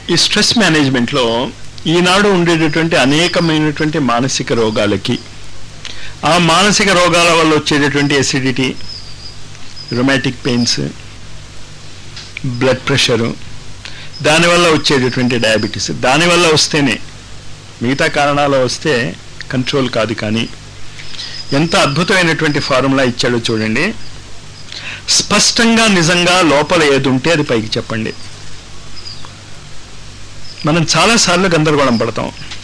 ఈ స్ట్రెస్ మేనేజ్మెంట్లో ఈనాడు ఉండేటటువంటి అనేకమైనటువంటి మానసిక రోగాలకి ఆ మానసిక రోగాల వల్ల వచ్చేటటువంటి acidity rheumatic pains blood pressure దానివల్ల వచ్చేటటువంటి డయాబెటీస్ దానివల్ల వస్తేనే మిగతా కారణాలు వస్తే కంట్రోల్ కాదు కానీ ఎంత అద్భుతమైనటువంటి ఫార్ములా ఇచ్చాడో చూడండి స్పష్టంగా నిజంగా లోపల ఏది ఉంటే అది పైకి చెప్పండి మనం చాలాసార్లు గందరగోళం పడతాం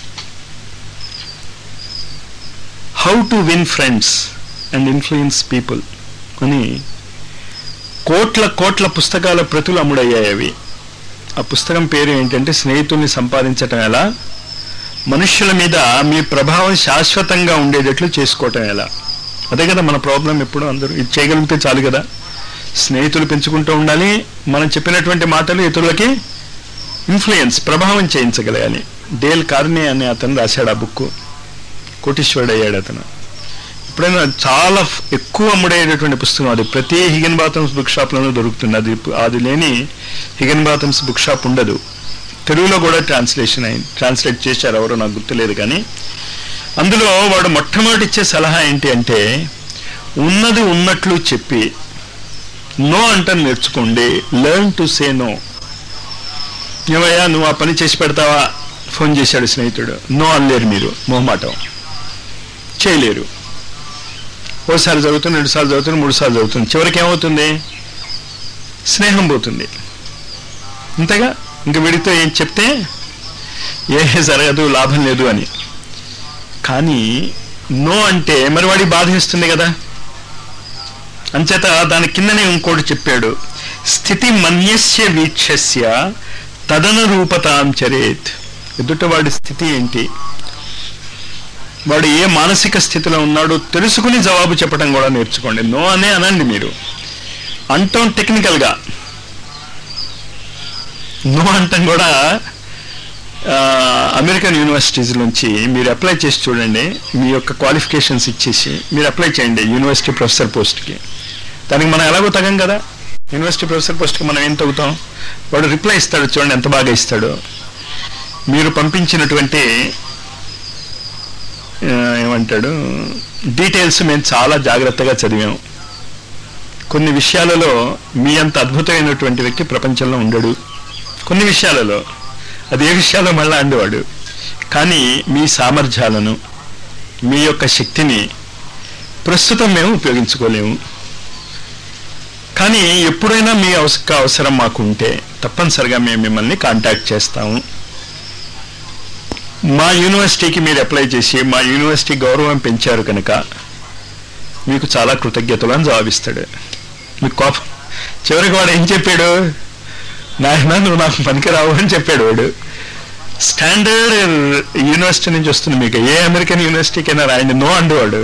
how to win friends and influence people అని కోట్ల కోట్ల పుస్తకాల ప్రతులు అమ్ముడయ్యాయి అవి ఆ పుస్తకం పేరు ఏంటంటే స్నేహితుల్ని సంపాదించటం ఎలా మనుష్యుల మీద మీ ప్రభావం శాశ్వతంగా ఉండేటట్లు చేసుకోవటం ఎలా అదే కదా మన ప్రాబ్లం ఎప్పుడు అందరూ ఇది చేయగలిగితే చాలు కదా స్నేహితులు పెంచుకుంటూ ఉండాలి మనం చెప్పినటువంటి మాటలు ఇతరులకి ఇన్ఫ్లుయెన్స్ ప్రభావం చేయించగలగాలి డేల్ కార్నే అనే అతను రాశాడు ఆ బుక్ కోటీశ్వరుడు అయ్యాడు అతను ఎప్పుడైనా చాలా ఫ్- ఎక్కువ అమ్ముడయ్యేటటువంటి పుస్తకం అది ప్రతి హిగన్ బాతమ్స్ బుక్ షాప్లోనూ దొరుకుతుంది అది అది లేని హిగన్ బాతమ్స్ బుక్ షాప్ ఉండదు తెలుగులో కూడా ట్రాన్స్లేషన్ అయింది ట్రాన్స్లేట్ చేశారు ఎవరో నాకు గుర్తులేదు కానీ అందులో వాడు మొట్టమొదటి ఇచ్చే సలహా ఏంటి అంటే ఉన్నది ఉన్నట్లు చెప్పి నో అంట నేర్చుకోండి లెర్న్ టు సే నో ఏమయ్యా నువ్వు ఆ పని చేసి పెడతావా ఫోన్ చేశాడు స్నేహితుడు నో అనలేరు మీరు మొహమాటం చేయలేరు ఓసారి చదువుతుంది రెండు సార్లు చదువుతుంది మూడు సార్లు చదువుతుంది చివరికి ఏమవుతుంది స్నేహం పోతుంది అంతేగా ఇంక వీడితో ఏం చెప్తే ఏ జరగదు లాభం లేదు అని కానీ నో అంటే మరి వాడి బాధిస్తుంది కదా అంచేత దాని కిందనే ఇంకోటి చెప్పాడు స్థితి మన్యస్య వీక్షస్య తదనురూపతాం చరేత్ ఎదుటవాడి స్థితి ఏంటి వాడు ఏ మానసిక స్థితిలో ఉన్నాడో తెలుసుకుని జవాబు చెప్పడం కూడా నేర్చుకోండి నో అనే అనండి మీరు అంటాం టెక్నికల్గా నో అంటాం కూడా ఆ, అమెరికన్ యూనివర్సిటీస్ నుంచి మీరు అప్లై చేసి చూడండి మీ యొక్క క్వాలిఫికేషన్స్ ఇచ్చేసి మీరు అప్లై చేయండి యూనివర్సిటీ ప్రొఫెసర్ పోస్ట్కి దానికి మనం ఎలాగో తగం కదా యూనివర్సిటీ ప్రొఫెసర్ పోస్ట్కి మనం ఏం తగ్గుతాం వాడు రిప్లై ఇస్తాడు చూడండి ఎంత బాగా ఇస్తాడు మీరు పంపించినటువంటి ఆ, ఏమంటాడు డీటెయిల్స్ మేము చాలా జాగ్రత్తగా చదివాం కొన్ని విషయాలలో మీ అంత అద్భుతమైనటువంటి వ్యక్తి ప్రపంచంలో ఉండడు కొన్ని విషయాలలో అది ఏ విషయాల్లో మళ్ళా అండేవాడు కానీ మీ సామర్థ్యాలను మీ యొక్క శక్తిని ప్రస్తుతం మేము ఉపయోగించుకోలేము కానీ ఎప్పుడైనా మీ అవస అవసరం మాకు ఉంటే తప్పనిసరిగా మేము మిమ్మల్ని కాంటాక్ట్ చేస్తాము మా యూనివర్సిటీకి మీరు అప్లై చేసి మా యూనివర్సిటీ గౌరవం పెంచారు కనుక మీకు చాలా కృతజ్ఞతలు అని జవాబిస్తాడు మీకు కోపం చివరికి వాడు ఏం చెప్పాడు నాయన నువ్వు నాకు పనికిరావు అని చెప్పాడు వాడు స్టాండర్డ్ యూనివర్సిటీ నుంచి వస్తుంది మీకు ఏ అమెరికన్ యూనివర్సిటీకైనా రాయండి నో అండేవాడు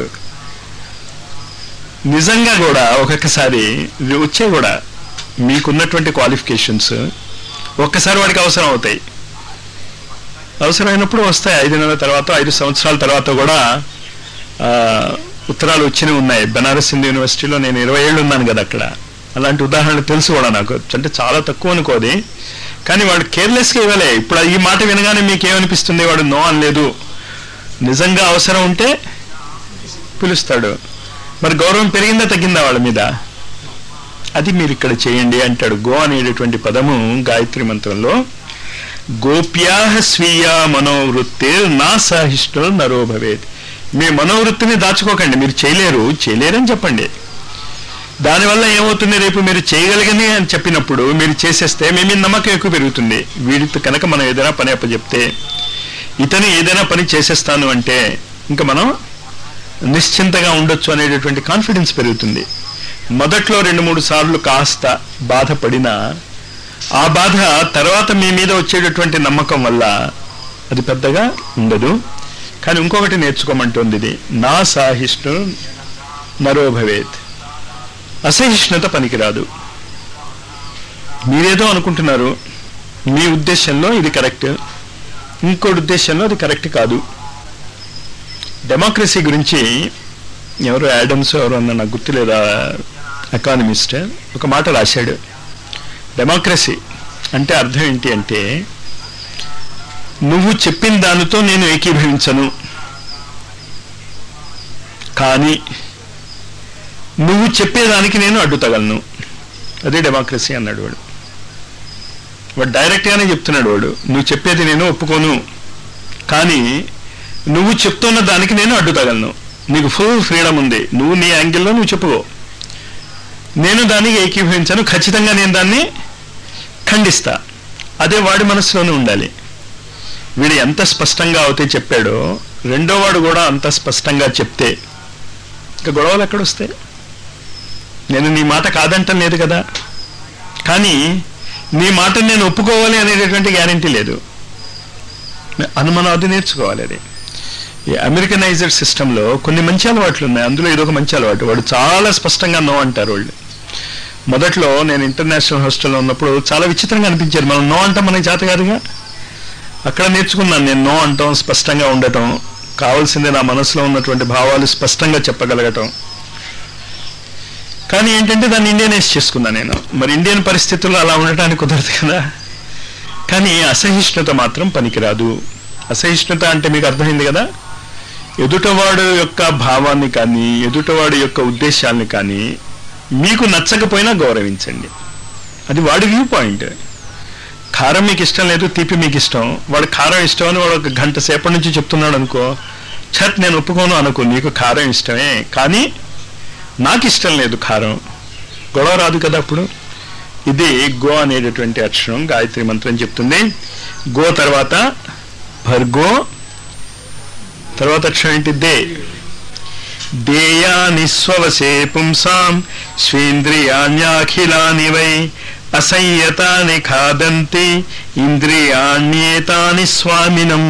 నిజంగా కూడా ఒక్కొక్కసారి ఇవి వచ్చే కూడా మీకున్నటువంటి క్వాలిఫికేషన్స్ ఒక్కసారి వాడికి అవసరం అవుతాయి అవసరమైనప్పుడు వస్తాయి ఐదు నెలల తర్వాత ఐదు సంవత్సరాల తర్వాత కూడా ఆ, ఉత్తరాలు వచ్చినవి ఉన్నాయి బెనారస్ హిందూ యూనివర్సిటీలో నేను ఇరవై ఏళ్ళు ఉన్నాను కదా అక్కడ అలాంటి ఉదాహరణలు తెలుసు కూడా నాకు అంటే చాలా తక్కువ అనుకోది కానీ వాడు కేర్లెస్గా ఇవ్వలే ఇప్పుడు ఈ మాట వినగానే మీకు ఏమనిపిస్తుంది వాడు నో అనలేదు నిజంగా అవసరం ఉంటే పిలుస్తాడు మరి గౌరవం పెరిగిందా తగ్గిందా వాళ్ళ మీద అది మీరు ఇక్కడ చేయండి అంటాడు గో అనేటటువంటి పదము గాయత్రి మంత్రంలో గోప్యా స్వీయ మనోవృత్తి నా సహిష్ణు నరో భవేత్ మీ మనోవృత్తిని దాచుకోకండి మీరు చేయలేరు చేయలేరని చెప్పండి దానివల్ల ఏమవుతుంది రేపు మీరు చేయగలిగని అని చెప్పినప్పుడు మీరు చేసేస్తే మీ మీద నమ్మకం ఎక్కువ పెరుగుతుంది వీడితో కనుక మనం ఏదైనా పని అప్పచెప్తే ఇతను ఏదైనా పని చేసేస్తాను అంటే ఇంకా మనం నిశ్చింతగా ఉండొచ్చు అనేటటువంటి కాన్ఫిడెన్స్ పెరుగుతుంది మొదట్లో రెండు మూడు సార్లు కాస్త బాధపడినా ఆ బాధ తర్వాత మీ మీద వచ్చేటటువంటి నమ్మకం వల్ల అది పెద్దగా ఉండదు కానీ ఇంకొకటి నేర్చుకోమంటుంది ఇది నా సాహిష్ణు నరో భవేత్ అసహిష్ణుత పనికిరాదు మీరేదో అనుకుంటున్నారు మీ ఉద్దేశంలో ఇది కరెక్ట్ ఇంకోటి ఉద్దేశంలో అది కరెక్ట్ కాదు డెమోక్రసీ గురించి ఎవరు యాడమ్స్ ఎవరు అన్న నాకు గుర్తులేదా ఎకానమిస్ట్ ఒక మాట రాశాడు డెమోక్రసీ అంటే అర్థం ఏంటి అంటే నువ్వు చెప్పిన దానితో నేను ఏకీభవించను కానీ నువ్వు చెప్పేదానికి నేను అడ్డుతగలను అదే డెమోక్రసీ అన్నాడు వాడు వాడు డైరెక్ట్గానే చెప్తున్నాడు వాడు నువ్వు చెప్పేది నేను ఒప్పుకోను కానీ నువ్వు చెప్తున్న దానికి నేను అడ్డుతగలను నీకు ఫుల్ ఫ్రీడమ్ ఉంది నువ్వు నీ యాంగిల్లో నువ్వు చెప్పుకో నేను దానికి ఏకీభవించాను ఖచ్చితంగా నేను దాన్ని ఖండిస్తా అదే వాడి మనసులోనే ఉండాలి వీడు ఎంత స్పష్టంగా అవుతే చెప్పాడో రెండో వాడు కూడా అంత స్పష్టంగా చెప్తే ఇంకా గొడవలు ఎక్కడొస్తాయి నేను నీ మాట కాదంటం లేదు కదా కానీ నీ మాట నేను ఒప్పుకోవాలి అనేటటువంటి గ్యారంటీ లేదు అనుమానం అది నేర్చుకోవాలి అది ఈ అమెరికనైజ్డ్ సిస్టంలో కొన్ని మంచి అలవాట్లు ఉన్నాయి అందులో ఇదొక మంచి అలవాటు వాడు చాలా స్పష్టంగా నో అంటారు వాళ్ళు మొదట్లో నేను ఇంటర్నేషనల్ హాస్టల్లో ఉన్నప్పుడు చాలా విచిత్రంగా అనిపించారు మనం నో అంటాం మనకి చేత కాదుగా అక్కడ నేర్చుకున్నాను నేను నో అంటాం స్పష్టంగా ఉండటం కావాల్సిందే నా మనసులో ఉన్నటువంటి భావాలు స్పష్టంగా చెప్పగలగటం కానీ ఏంటంటే దాన్ని ఇండియనైజ్ చేసుకున్నాను నేను మరి ఇండియన్ పరిస్థితుల్లో అలా ఉండటానికి కుదరదు కదా కానీ అసహిష్ణుత మాత్రం పనికిరాదు అసహిష్ణుత అంటే మీకు అర్థమైంది కదా ఎదుటవాడు యొక్క భావాన్ని కానీ ఎదుటవాడు యొక్క ఉద్దేశాన్ని కానీ మీకు నచ్చకపోయినా గౌరవించండి అది వాడి వ్యూ పాయింట్ కారం మీకు ఇష్టం లేదు తీపి మీకు ఇష్టం వాడు కారం ఇష్టం అని వాడు ఒక గంట సేపటి నుంచి చెప్తున్నాడు అనుకో ఛత్ నేను ఒప్పుకోను అనుకో నీకు కారం ఇష్టమే కానీ నాకు ఇష్టం లేదు కారం గొడవ రాదు కదా అప్పుడు ఇది గో అనేటటువంటి అక్షరం గాయత్రి మంత్రం చెప్తుంది గో తర్వాత భర్గో తర్వాత అక్షరం ఏంటి దే దేయాని స్వవసే పుంసాం స్వేంద్రియాణ్యాఖిలాని వై అసంయతాని ఖాదంతి ఇంద్రియాణ్యేతాని స్వామినం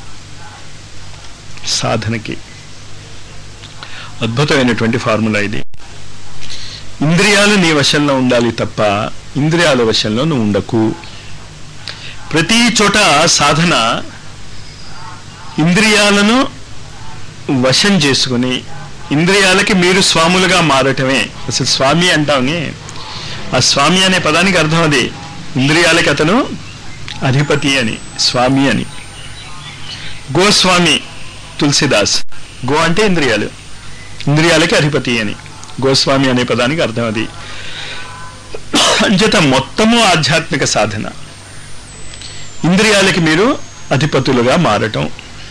సాధనకి అద్భుతమైనటువంటి ఫార్ములా ఇది ఇంద్రియాలు నీ వశంలో ఉండాలి తప్ప ఇంద్రియాల వశంలో నువ్వు ఉండకు ప్రతి చోట సాధన ఇంద్రియాలను వశం చేసుకుని ఇంద్రియాలకి మీరు స్వాములుగా మారటమే అసలు స్వామి అంటామే ఆ స్వామి అనే పదానికి అర్థం అది ఇంద్రియాలకి అతను అధిపతి అని స్వామి అని గోస్వామి తులసిదాస్ గో అంటే ఇంద్రియాలు ఇంద్రియాలకి అధిపతి అని గోస్వామి అనే పదానికి అర్థం అది అంచేత మొత్తము ఆధ్యాత్మిక సాధన ఇంద్రియాలకి మీరు అధిపతులుగా మారటం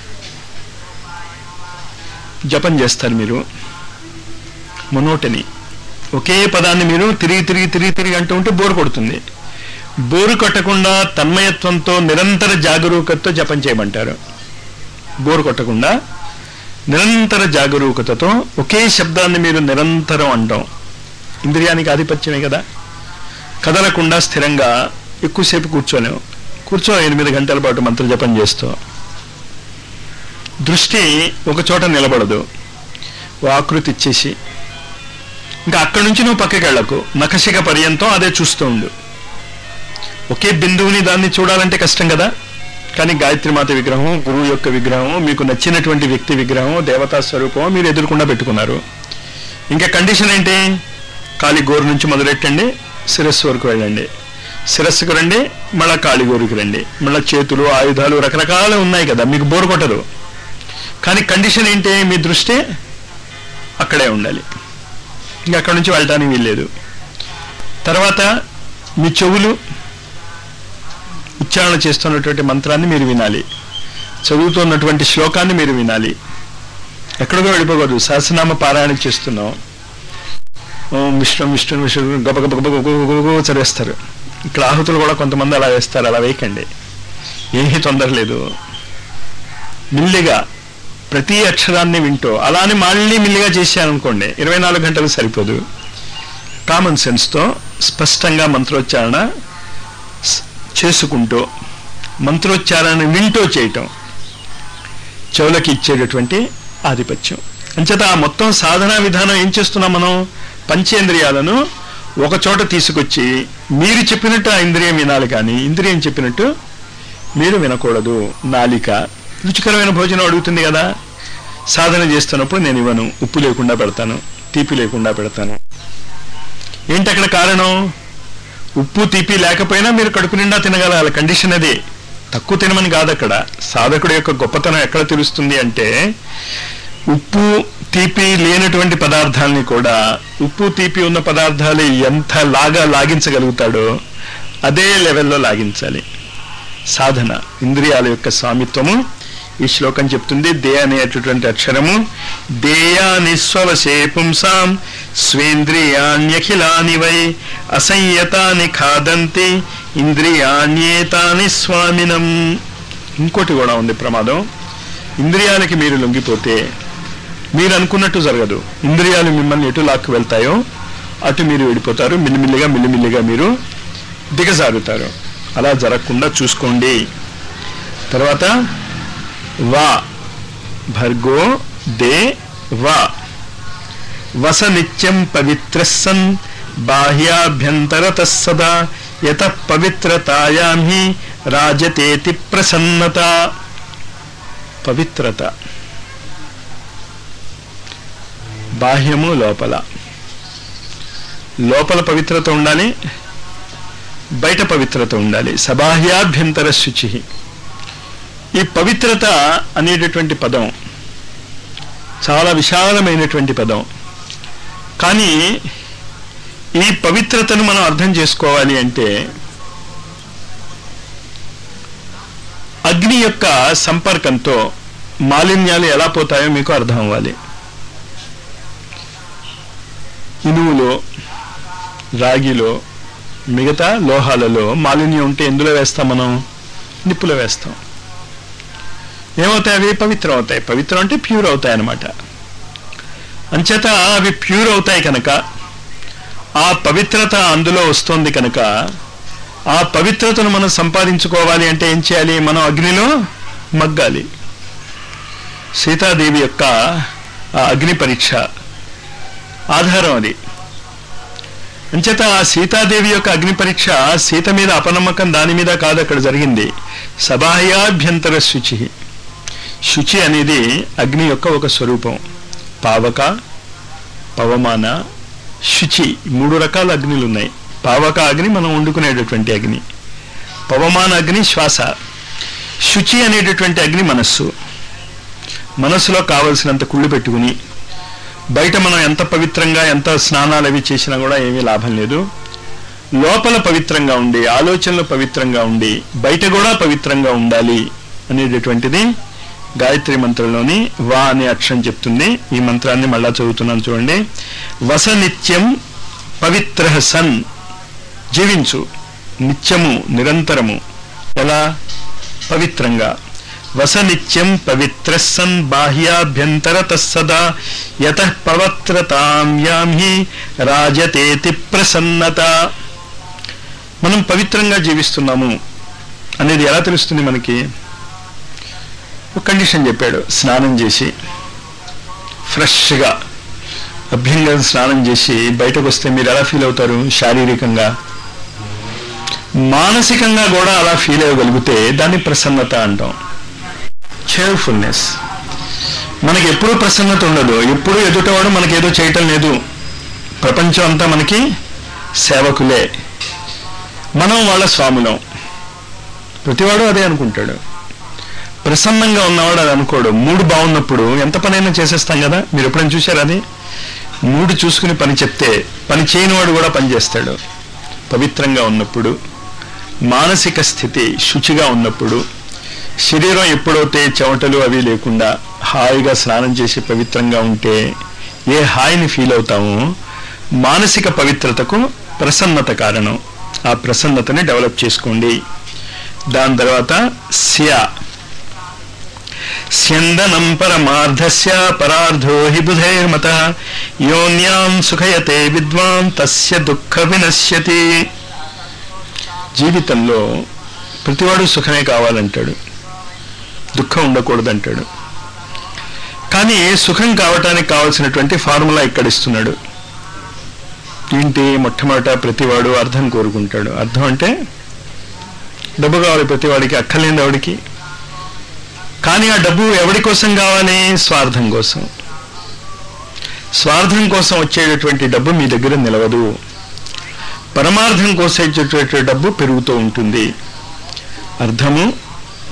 జపం చేస్తారు మీరు మొనోటని ఒకే పదాన్ని మీరు తిరిగి తిరిగి తిరిగి తిరిగి అంటూ ఉంటే బోరు కొడుతుంది బోరు కొట్టకుండా తన్మయత్వంతో నిరంతర జాగరూకతతో జపం చేయమంటారు బోరు కొట్టకుండా నిరంతర జాగరూకతతో ఒకే శబ్దాన్ని మీరు నిరంతరం అంటాం ఇంద్రియానికి ఆధిపత్యమే కదా కదలకుండా స్థిరంగా ఎక్కువసేపు కూర్చోలేము కూర్చో ఎనిమిది గంటల పాటు మంత్ర జపం చేస్తూ దృష్టి ఒక చోట నిలబడదు ఓ ఆకృతి ఇచ్చేసి ఇంకా అక్కడి నుంచి నువ్వు పక్కకి వెళ్ళకు నఖశిక పర్యంతం అదే చూస్తూ ఉండు ఒకే బిందువుని దాన్ని చూడాలంటే కష్టం కదా కానీ గాయత్రి మాత విగ్రహం గురువు యొక్క విగ్రహం మీకు నచ్చినటువంటి వ్యక్తి విగ్రహం దేవతా స్వరూపం మీరు ఎదుర్కొండా పెట్టుకున్నారు ఇంకా కండిషన్ ఏంటి కాలి గోరు నుంచి మొదలెట్టండి శిరస్సు వరకు వెళ్ళండి శిరస్సుకు రండి మళ్ళా కాలి గోరుకి రండి మళ్ళా చేతులు ఆయుధాలు రకరకాలు ఉన్నాయి కదా మీకు బోరు కొట్టదు కానీ కండిషన్ ఏంటి మీ దృష్టి అక్కడే ఉండాలి ఇంకా అక్కడి నుంచి వెళ్ళటానికి వీల్లేదు తర్వాత మీ చెవులు ఉచ్చారణ చేస్తున్నటువంటి మంత్రాన్ని మీరు వినాలి చదువుతున్నటువంటి శ్లోకాన్ని మీరు వినాలి ఎక్కడికో వెళ్ళిపోకూడదు సహస్రనామ పారాయణ చేస్తున్నాం ఓం విష్ణు విష్ణు విష్ణు గబ గబ గబ గబ గబ గబ చదివేస్తారు ఇక్కడ ఆహుతులు కూడా కొంతమంది అలా వేస్తారు అలా వేయకండి ఏమీ తొందర లేదు మిల్లిగా ప్రతి అక్షరాన్ని వింటూ అలానే మళ్ళీ మిల్లిగా చేశారనుకోండి ఇరవై నాలుగు గంటలు సరిపోదు కామన్ సెన్స్తో స్పష్టంగా మంత్రోచ్చారణ స్- చేసుకుంటూ మంత్రోచ్చారణ వింటూ చేయటం చెవులకి ఇచ్చేటటువంటి ఆధిపత్యం అంచేత ఆ మొత్తం సాధనా విధానం ఏం చేస్తున్నాం మనం పంచేంద్రియాలను ఒక చోట తీసుకొచ్చి మీరు చెప్పినట్టు ఆ ఇంద్రియం వినాలి కానీ ఇంద్రియం చెప్పినట్టు మీరు వినకూడదు నాలిక రుచికరమైన భోజనం అడుగుతుంది కదా సాధన చేస్తున్నప్పుడు నేను ఇవ్వను ఉప్పు లేకుండా పెడతాను తీపి లేకుండా పెడతాను ఏంటి అక్కడ కారణం ఉప్పు తీపి లేకపోయినా మీరు కడుపు నిండా తినగలగాలి కండిషన్ అదే తక్కువ తినమని కాదు అక్కడ సాధకుడు యొక్క గొప్పతనం ఎక్కడ తెలుస్తుంది అంటే ఉప్పు తీపి లేనటువంటి పదార్థాలని కూడా ఉప్పు తీపి ఉన్న పదార్థాలు ఎంత లాగా లాగించగలుగుతాడో అదే లెవెల్లో లాగించాలి సాధన ఇంద్రియాల యొక్క స్వామిత్వము ఈ శ్లోకం చెప్తుంది దే అనేటటువంటి అక్షరము దేయాని స్వవశే పుంసాం స్వేంద్రియాణ్యఖిలాని వై అసంయతాని ఖాదంతి ఇంద్రియాణ్యేతాని స్వామినం ఇంకోటి కూడా ఉంది ప్రమాదం ఇంద్రియాలకి మీరు లొంగిపోతే మీరు అనుకున్నట్టు జరగదు ఇంద్రియాలు మిమ్మల్ని ఎటు లాక్కు వెళ్తాయో అటు మీరు వెళ్ళిపోతారు మిల్లిమిల్లిగా మిల్లిమిల్లిగా మీరు దిగజారుతారు అలా జరగకుండా చూసుకోండి తర్వాత వా భర్గో దే వా వస నిత్యం పవిత్ర సన్ బాహ్యాభ్యంతరత సదా యత పవిత్రతాయాం హి రాజతేతి ప్రసన్నత పవిత్రత బాహ్యము లోపల లోపల పవిత్రత ఉండాలి బయట పవిత్రత ఉండాలి సబాహ్యాభ్యంతర శుచి ఈ పవిత్రత అనేటటువంటి పదం చాలా విశాలమైనటువంటి పదం కానీ ఈ పవిత్రతను మనం అర్థం చేసుకోవాలి అంటే అగ్ని యొక్క సంపర్కంతో మాలిన్యాలు ఎలా పోతాయో మీకు అర్థం అవ్వాలి ఇనుములో రాగిలో మిగతా లోహాలలో మాలిన్యం ఉంటే ఎందులో వేస్తాం మనం నిప్పులో వేస్తాం ఏమవుతాయి అవి పవిత్రం అవుతాయి పవిత్రం అంటే ప్యూర్ అవుతాయి అన్నమాట అంచేత అవి ప్యూర్ అవుతాయి కనుక ఆ పవిత్రత అందులో వస్తుంది కనుక ఆ పవిత్రతను మనం సంపాదించుకోవాలి అంటే ఏం చేయాలి మనం అగ్నిలో మగ్గాలి సీతాదేవి యొక్క ఆ అగ్ని పరీక్ష ఆధారం అది అంచేత ఆ సీతాదేవి యొక్క అగ్ని పరీక్ష సీత మీద అపనమ్మకం దాని మీద కాదు అక్కడ జరిగింది సబాహ్యాభ్యంతర శుచి శుచి అనేది అగ్ని యొక్క ఒక స్వరూపం పావక పవమాన శుచి మూడు రకాల అగ్నిలు ఉన్నాయి పావక అగ్ని మనం వండుకునేటటువంటి అగ్ని పవమాన అగ్ని శ్వాస శుచి అనేటటువంటి అగ్ని మనస్సు మనస్సులో కావలసినంత కుళ్ళు పెట్టుకుని బయట మనం ఎంత పవిత్రంగా ఎంత స్నానాలు అవి చేసినా కూడా ఏమీ లాభం లేదు లోపల పవిత్రంగా ఉండి ఆలోచనలు పవిత్రంగా ఉండి బయట కూడా పవిత్రంగా ఉండాలి అనేటటువంటిది గాయత్రి మంత్రంలోని వా అనే అక్షరం చెప్తుంది ఈ మంత్రాన్ని మళ్ళా చదువుతున్నాను చూడండి వస నిత్యం పవిత్ర సన్ జీవించు నిత్యము నిరంతరము ఎలా పవిత్రంగా వస నిత్యం పవిత్ర సన్ బాహ్యాభ్యంతర తస్సదా యత పవిత్రతాం యాం హి రాజతేతి ప్రసన్నత మనం పవిత్రంగా జీవిస్తున్నాము అనేది ఎలా తెలుస్తుంది మనకి ఒక కండిషన్ చెప్పాడు స్నానం చేసి ఫ్రెష్గా అభ్యంగా స్నానం చేసి బయటకు వస్తే మీరు ఎలా ఫీల్ అవుతారు శారీరకంగా మానసికంగా కూడా అలా ఫీల్ అవ్వగలిగితే దాన్ని ప్రసన్నత అంటాం చేర్ఫుల్నెస్ మనకి ఎప్పుడూ ప్రసన్నత ఉండదు ఎప్పుడూ ఎదుటవాడు మనకి ఏదో చేయటం లేదు ప్రపంచం అంతా మనకి సేవకులే మనం వాళ్ళ స్వాములం ప్రతివాడు అదే అనుకుంటాడు ప్రసన్నంగా ఉన్నవాడు అది అనుకోడు మూడు బాగున్నప్పుడు ఎంత పనైనా చేసేస్తాం కదా మీరు ఎప్పుడైనా చూశారు అది మూడు చూసుకుని పని చెప్తే పని చేయనివాడు కూడా పని చేస్తాడు పవిత్రంగా ఉన్నప్పుడు మానసిక స్థితి శుచిగా ఉన్నప్పుడు శరీరం ఎప్పుడైతే చెమటలు అవి లేకుండా హాయిగా స్నానం చేసి పవిత్రంగా ఉంటే ఏ హాయిని ఫీల్ అవుతామో మానసిక పవిత్రతకు ప్రసన్నత కారణం ఆ ప్రసన్నతని డెవలప్ చేసుకోండి దాని తర్వాత స్యా స్యందనం పరమార్థస్య పరార్థో హి బుధైర్మత యోన్యాం సుఖయతే విద్వాన్ తస్య దుఃఖ వినశ్యతి జీవితంలో ప్రతివాడు సుఖమే కావాలంటాడు దుఃఖం ఉండకూడదంటాడు కానీ సుఖం కావటానికి కావలసినటువంటి ఫార్ములా ఇక్కడ ఇస్తున్నాడు ఏంటి మొట్టమొదట ప్రతివాడు అర్థం కోరుకుంటాడు అర్థం అంటే డబ్బు కావాలి ప్రతివాడికి అక్కర్లేని ఎవడికి కానీ ఆ డబ్బు ఎవడి కోసం కావాలి స్వార్థం కోసం స్వార్థం కోసం వచ్చేటటువంటి డబ్బు మీ దగ్గర నిలవదు పరమార్థం కోసం వచ్చేటటువంటి డబ్బు పెరుగుతూ ఉంటుంది అర్థము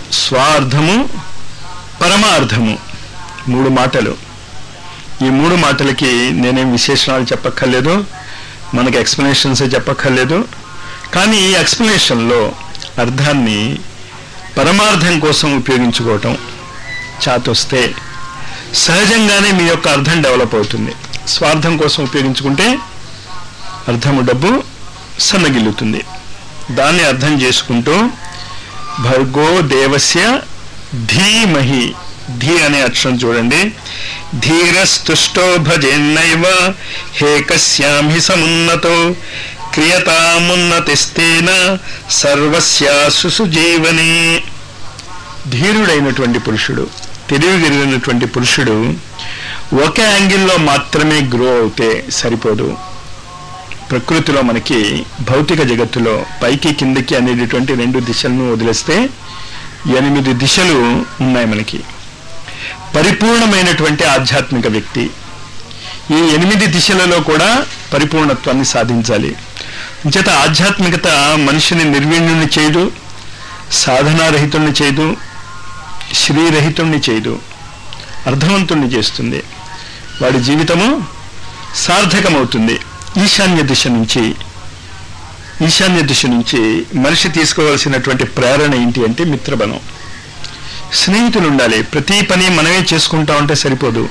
స్వార్థము పరమార్థము మూడు మాటలు ఈ మూడు మాటలకి నేనేం విశేషణాలు చెప్పక్కర్లేదు మనకి ఎక్స్ప్లెనేషన్స్ చెప్పక్కర్లేదు కానీ ఈ ఎక్స్ప్లెనేషన్లో అర్థాన్ని పరమార్థం కోసం ఉపయోగించుకోవటం చాతొస్తే సహజంగానే మీ యొక్క అర్థం డెవలప్ అవుతుంది స్వార్థం కోసం ఉపయోగించుకుంటే అర్థము డబ్బు సన్నగిల్లుతుంది దాన్ని అర్థం చేసుకుంటూ భర్గో దేవస్య ధీమహి ధీ అనే అక్షరం చూడండి ధీరస్తుష్టో భజేన్నైవ హే కస్యామి సమున్నతో క్రియతామున్నతిస్తేన సర్వస్యాసు జీవనే ధీరుడైనటువంటి పురుషుడు తెలివిగలిగినటువంటి పురుషుడు ఒక యాంగిల్లో మాత్రమే గ్రో అవుతే సరిపోదు ప్రకృతిలో మనకి భౌతిక జగత్తులో పైకి కిందకి అనేటటువంటి రెండు దిశలను వదిలేస్తే ఎనిమిది దిశలు ఉన్నాయి మనకి పరిపూర్ణమైనటువంటి ఆధ్యాత్మిక వ్యక్తి ఈ ఎనిమిది దిశలలో కూడా పరిపూర్ణత్వాన్ని సాధించాలి చేత ఆధ్యాత్మికత మనిషిని నిర్వీణ్యుని చేయదు సాధనారహితుణ్ణి చేయదు శ్రీరహితుణ్ణి చేయదు అర్థవంతుణ్ణి చేస్తుంది వాడి జీవితము సార్థకమవుతుంది ఈశాన్య దిశ నుంచి ఈశాన్య దిశ నుంచి మనిషి తీసుకోవాల్సినటువంటి ప్రేరణ ఏంటి అంటే మిత్రబలం స్నేహితులు ఉండాలి ప్రతి పని మనమే చేసుకుంటా ఉంటే సరిపోదు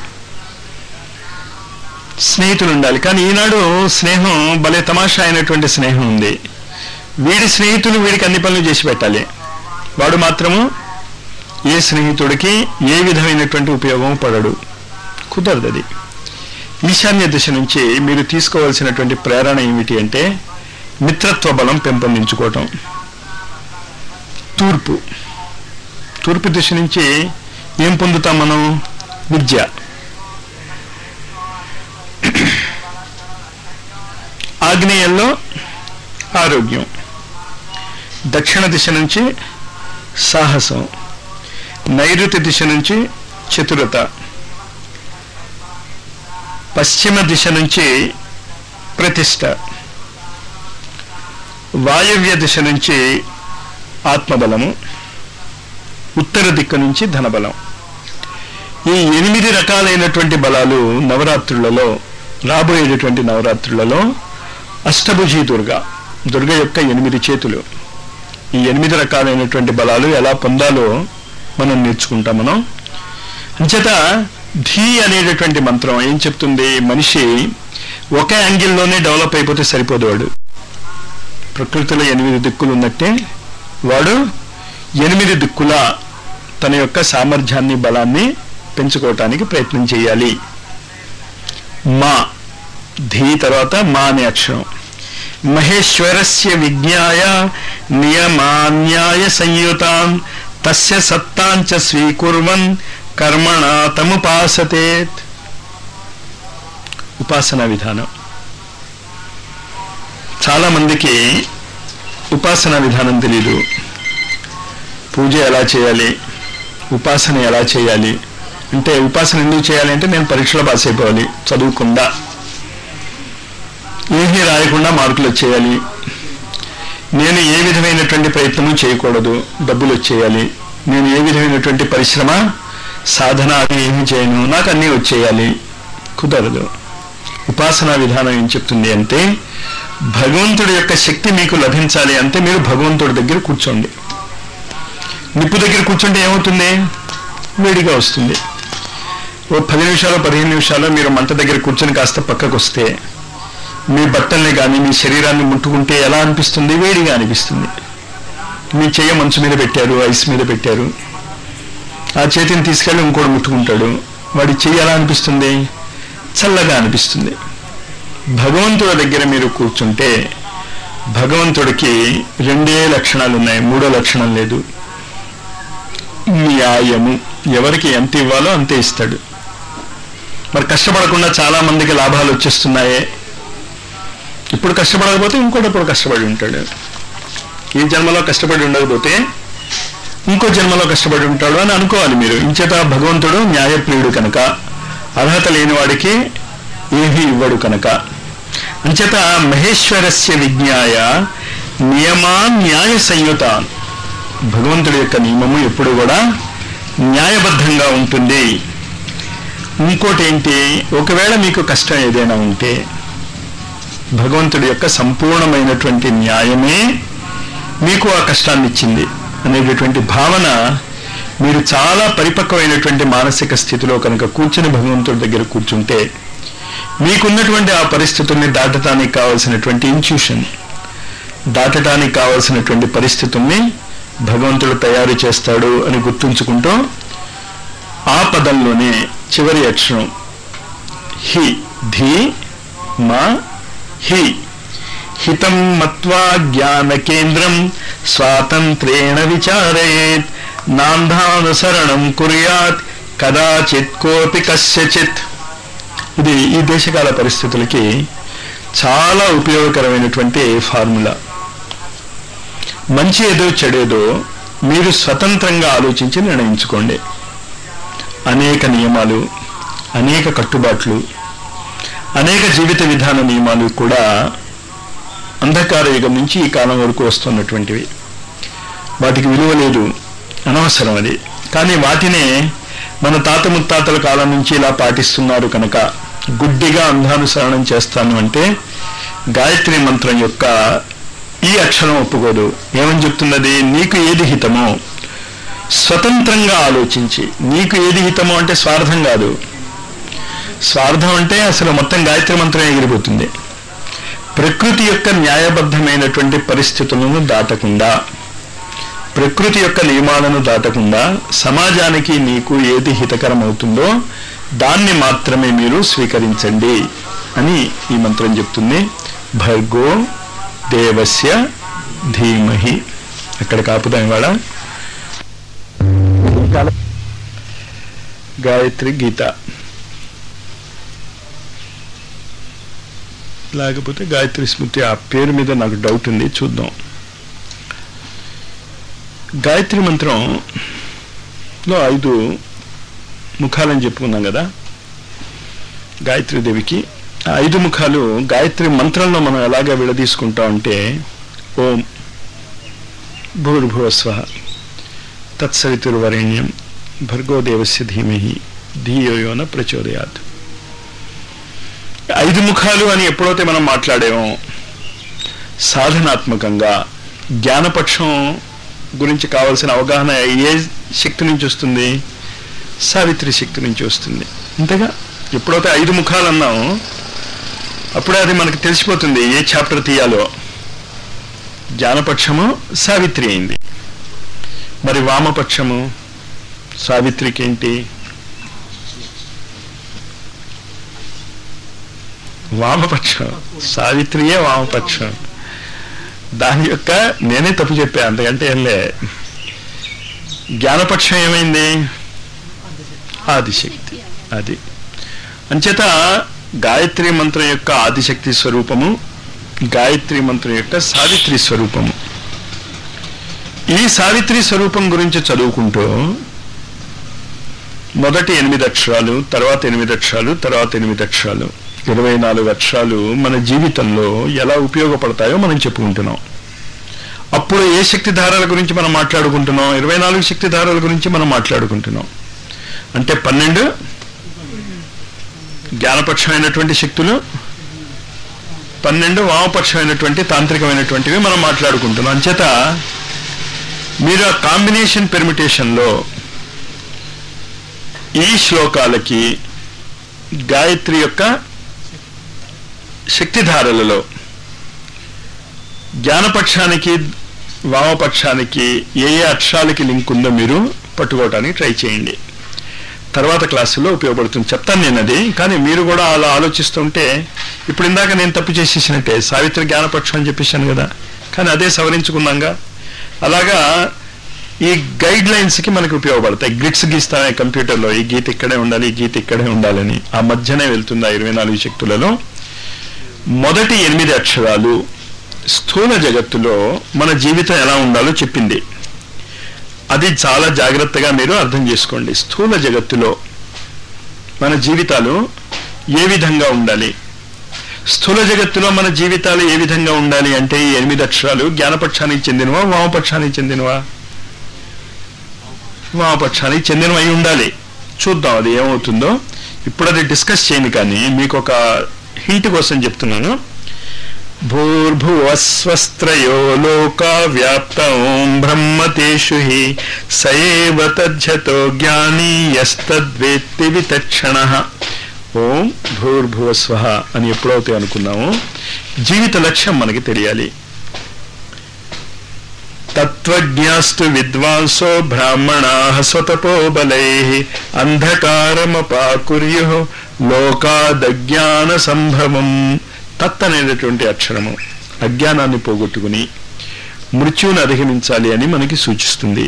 స్నేహితులు ఉండాలి కానీ ఈనాడు స్నేహం భలే తమాషా అయినటువంటి స్నేహం ఉంది వీడి స్నేహితులు వీడికి అన్ని పనులు చేసి పెట్టాలి వాడు మాత్రము ఏ స్నేహితుడికి ఏ విధమైనటువంటి ఉపయోగం పడడు కుదరదు అది ఈశాన్య దిశ నుంచి మీరు తీసుకోవాల్సినటువంటి ప్రేరణ ఏమిటి అంటే మిత్రత్వ బలం పెంపొందించుకోవటం తూర్పు తూర్పు దిశ నుంచి ఏం పొందుతాం మనం విద్య ఆగ్నేయంలో ఆరోగ్యం దక్షిణ దిశ నుంచి సాహసం నైరుతి దిశ నుంచి చతురత పశ్చిమ దిశ నుంచి ప్రతిష్ట వాయవ్య దిశ నుంచి ఆత్మబలము ఉత్తర దిక్కు నుంచి ధనబలం ఈ ఎనిమిది రకాలైనటువంటి బలాలు నవరాత్రులలో రాబోయేటటువంటి నవరాత్రులలో అష్టభుజీ దుర్గ దుర్గ యొక్క ఎనిమిది చేతులు ఈ ఎనిమిది రకాలైనటువంటి బలాలు ఎలా పొందాలో మనం నేర్చుకుంటాం మనం అంచేత ధీ అనేటటువంటి మంత్రం ఏం చెప్తుంది మనిషి ఒక యాంగిల్లోనే డెవలప్ అయిపోతే సరిపోదు వాడు ప్రకృతిలో ఎనిమిది దిక్కులు ఉన్నట్టే వాడు ఎనిమిది దిక్కుల తన యొక్క సామర్థ్యాన్ని బలాన్ని పెంచుకోవటానికి ప్రయత్నం చేయాలి మా ధీ తర్వాత మా అనే అక్షరం మహేశ్వరస్య విజ్ఞాయ నియమాన్యాయ సంయుతాం తస్య సత్తాంచ స్వీకుర్వన్ కర్మణ తముపాసతే ఉపాసన విధానం చాలా మందికి ఉపాసన విధానం తెలియదు పూజ ఎలా చేయాలి ఉపాసన ఎలా చేయాలి అంటే ఉపాసన ఎందుకు చేయాలి అంటే నేను పరీక్షలో పాస్ అయిపోవాలి చదువుకుండా ఏమీ రాయకుండా మార్కులు వచ్చేయాలి నేను ఏ విధమైనటువంటి ప్రయత్నము చేయకూడదు డబ్బులు వచ్చేయాలి నేను ఏ విధమైనటువంటి పరిశ్రమ సాధన అది ఏమి చేయను నాకు అన్నీ వచ్చేయాలి కుదరదు ఉపాసనా విధానం ఏం చెప్తుంది అంటే భగవంతుడి యొక్క శక్తి మీకు లభించాలి అంటే మీరు భగవంతుడి దగ్గర కూర్చోండి నిప్పు దగ్గర కూర్చుంటే ఏమవుతుంది వేడిగా వస్తుంది ఓ పది నిమిషాలు పదిహేను నిమిషాలు మీరు మంట దగ్గర కూర్చొని కాస్త పక్కకు వస్తే మీ బట్టల్ని కానీ మీ శరీరాన్ని ముట్టుకుంటే ఎలా అనిపిస్తుంది వేడిగా అనిపిస్తుంది మీ చెయ్య మంచు మీద పెట్టారు ఐస్ మీద పెట్టారు ఆ చేతిని తీసుకెళ్ళి ఇంకోటి ముట్టుకుంటాడు వాడి చెయ్యి ఎలా అనిపిస్తుంది చల్లగా అనిపిస్తుంది భగవంతుడి దగ్గర మీరు కూర్చుంటే భగవంతుడికి రెండే లక్షణాలు ఉన్నాయి మూడో లక్షణం లేదు న్యాయము ఎవరికి ఎంత ఇవ్వాలో అంతే ఇస్తాడు మరి కష్టపడకుండా చాలా మందికి లాభాలు వచ్చేస్తున్నాయే ఇప్పుడు కష్టపడకపోతే ఇంకోటప్పుడు కష్టపడి ఉంటాడు ఈ జన్మలో కష్టపడి ఉండకపోతే ఇంకో జన్మలో కష్టపడి ఉంటాడు అని అనుకోవాలి మీరు ఇంచేత భగవంతుడు న్యాయప్రియుడు కనుక అర్హత లేని వాడికి ఏమీ ఇవ్వడు కనుక అంచేత మహేశ్వరస్య విజ్ఞాయ నియమా న్యాయ సంయుత భగవంతుడి యొక్క నియమము ఎప్పుడు కూడా న్యాయబద్ధంగా ఉంటుంది ఇంకోటి ఏంటి ఒకవేళ మీకు కష్టం ఏదైనా ఉంటే భగవంతుడి యొక్క సంపూర్ణమైనటువంటి న్యాయమే మీకు ఆ కష్టాన్ని ఇచ్చింది అనేటటువంటి భావన మీరు చాలా పరిపక్వమైనటువంటి మానసిక స్థితిలో కనుక కూర్చుని భగవంతుడి దగ్గర కూర్చుంటే మీకున్నటువంటి ఆ పరిస్థితుల్ని దాటటానికి కావలసినటువంటి ఇన్స్టిట్యూషన్ దాటటానికి కావలసినటువంటి పరిస్థితుల్ని భగవంతుడు తయారు చేస్తాడు అని గుర్తుంచుకుంటూ ఆ పదంలోనే చివరి అక్షరం హి ధీ మా హి హితం మత్వా జ్ఞాన కేంద్రం స్వాతంత్రేణ విచారయేత్ నాంధానుసరణం కుర్యాత్ కదాచిత్ కోపి కస్యచిత్ ఇది ఈ దేశకాల పరిస్థితులకి చాలా ఉపయోగకరమైనటువంటి ఫార్ములా మంచి ఏదో చెడేదో మీరు స్వతంత్రంగా ఆలోచించి నిర్ణయించుకోండి అనేక నియమాలు అనేక కట్టుబాట్లు అనేక జీవిత విధాన నియమాలు కూడా అంధకార యుగం నుంచి ఈ కాలం వరకు వస్తున్నటువంటివి వాటికి విలువ లేదు అనవసరం అది కానీ వాటినే మన తాత ముత్తాతల కాలం నుంచి ఇలా పాటిస్తున్నారు కనుక గుడ్డిగా అంధానుసరణం చేస్తాను అంటే గాయత్రి మంత్రం యొక్క ఈ అక్షరం ఒప్పుకోదు ఏమని చెప్తున్నది నీకు ఏది హితమో స్వతంత్రంగా ఆలోచించి నీకు ఏది హితమో అంటే స్వార్థం కాదు స్వార్థం అంటే అసలు మొత్తం గాయత్రి మంత్రం ఎగిరిపోతుంది ప్రకృతి యొక్క న్యాయబద్ధమైనటువంటి పరిస్థితులను దాటకుండా ప్రకృతి యొక్క నియమాలను దాటకుండా సమాజానికి నీకు ఏది హితకరం అవుతుందో దాన్ని మాత్రమే మీరు స్వీకరించండి అని ఈ మంత్రం చెప్తుంది భర్గో దేవస్య ధీమహి అక్కడ కాపుదాం ఇవాళ గాయత్రి గీత లేకపోతే గాయత్రి స్మృతి ఆ పేరు మీద నాకు డౌట్ ఉంది చూద్దాం గాయత్రి మంత్రంలో ఐదు ముఖాలని చెప్పుకున్నాం కదా గాయత్రి దేవికి ఆ ఐదు ముఖాలు గాయత్రి మంత్రంలో మనం ఎలాగ విడదీసుకుంటాం అంటే ఓం భూర్భువస్వ తత్సవితుర్వరేణ్యం భర్గోదేవస్య ధీమహి ధీయోన ప్రచోదయాత్ ఐదు ముఖాలు అని ఎప్పుడైతే మనం మాట్లాడామో సాధనాత్మకంగా జ్ఞానపక్షం గురించి కావాల్సిన అవగాహన ఏ శక్తి నుంచి వస్తుంది సావిత్రి శక్తి నుంచి వస్తుంది అంతేగా ఎప్పుడైతే ఐదు ముఖాలు అన్నామో అప్పుడే అది మనకు తెలిసిపోతుంది ఏ చాప్టర్ తీయాలో జ్ఞానపక్షము సావిత్రి అయింది మరి వామపక్షము సావిత్రికి ఏంటి వామపక్షం సావిత్రియే వామపక్షం దాని యొక్క నేనే తప్పు చెప్పా అంతకంటే ఏంలే జ్ఞానపక్షం ఏమైంది ఆదిశక్తి అది అంచేత గాయత్రి మంత్రం యొక్క ఆదిశక్తి స్వరూపము గాయత్రి మంత్రం యొక్క సావిత్రి స్వరూపము ఈ సావిత్రి స్వరూపం గురించి చదువుకుంటూ మొదటి ఎనిమిది అక్షరాలు తర్వాత ఎనిమిది అక్షరాలు తర్వాత ఎనిమిది అక్షరాలు ఇరవై నాలుగు అక్షరాలు మన జీవితంలో ఎలా ఉపయోగపడతాయో మనం చెప్పుకుంటున్నాం అప్పుడు ఏ శక్తి ధారాల గురించి మనం మాట్లాడుకుంటున్నాం ఇరవై నాలుగు శక్తి ధారాల గురించి మనం మాట్లాడుకుంటున్నాం అంటే పన్నెండు జ్ఞానపక్షమైనటువంటి శక్తులు పన్నెండు వామపక్షమైనటువంటి తాంత్రికమైనటువంటివి మనం మాట్లాడుకుంటున్నాం అంచేత మీరు ఆ కాంబినేషన్ పెర్మిటేషన్లో ఈ శ్లోకాలకి గాయత్రి యొక్క శక్తిధారలలో జ్ఞానపక్షానికి వామపక్షానికి ఏ ఏ అక్షరాలకి లింక్ ఉందో మీరు పట్టుకోవడానికి ట్రై చేయండి తర్వాత క్లాసులో ఉపయోగపడుతుంది చెప్తాను నేను అది కానీ మీరు కూడా అలా ఆలోచిస్తుంటే ఇప్పుడు ఇందాక నేను తప్పు చేసేసినట్టే సావిత్రి జ్ఞానపక్షం అని చెప్పేశాను కదా కానీ అదే సవరించుకున్నాగా అలాగా ఈ గైడ్ లైన్స్కి మనకు ఉపయోగపడతాయి గ్రిడ్స్ గీస్తానే కంప్యూటర్లో ఈ గీత ఇక్కడే ఉండాలి ఈ గీత ఇక్కడే ఉండాలని ఆ మధ్యనే వెళ్తుంది ఆ ఇరవై నాలుగు శక్తులలో మొదటి ఎనిమిది అక్షరాలు స్థూల జగత్తులో మన జీవితం ఎలా ఉండాలో చెప్పింది అది చాలా జాగ్రత్తగా మీరు అర్థం చేసుకోండి స్థూల జగత్తులో మన జీవితాలు ఏ విధంగా ఉండాలి స్థూల జగత్తులో మన జీవితాలు ఏ విధంగా ఉండాలి అంటే ఈ ఎనిమిది అక్షరాలు జ్ఞానపక్షానికి చెందినవా వామపక్షానికి చెందినవా వామపక్షానికి చెందినవై ఉండాలి చూద్దాం అది ఏమవుతుందో ఇప్పుడు అది డిస్కస్ చేయను కానీ మీకు ఒక హింట్ కోసం చెప్తున్నాను భూర్భువస్వస్త్రయో లోకా వ్యాప్తం బ్రహ్మతేషు హి సయేవ తజ్జతో జ్ఞాని యస్తద్వేత్తి వితక్షణ ఓం భూర్భువస్వ అని ఎప్పుడైతే అనుకున్నామో జీవిత లక్ష్యం మనకి తెలియాలి తత్వజ్ఞాస్తు విద్వాంసో బ్రాహ్మణా స్వతపో బలై అంధకారమపాకుర్యు లోకాదజ్ఞాన సంభవం తత్ అనేటటువంటి అక్షరము అజ్ఞానాన్ని పోగొట్టుకుని మృత్యువుని అధిగమించాలి అని మనకి సూచిస్తుంది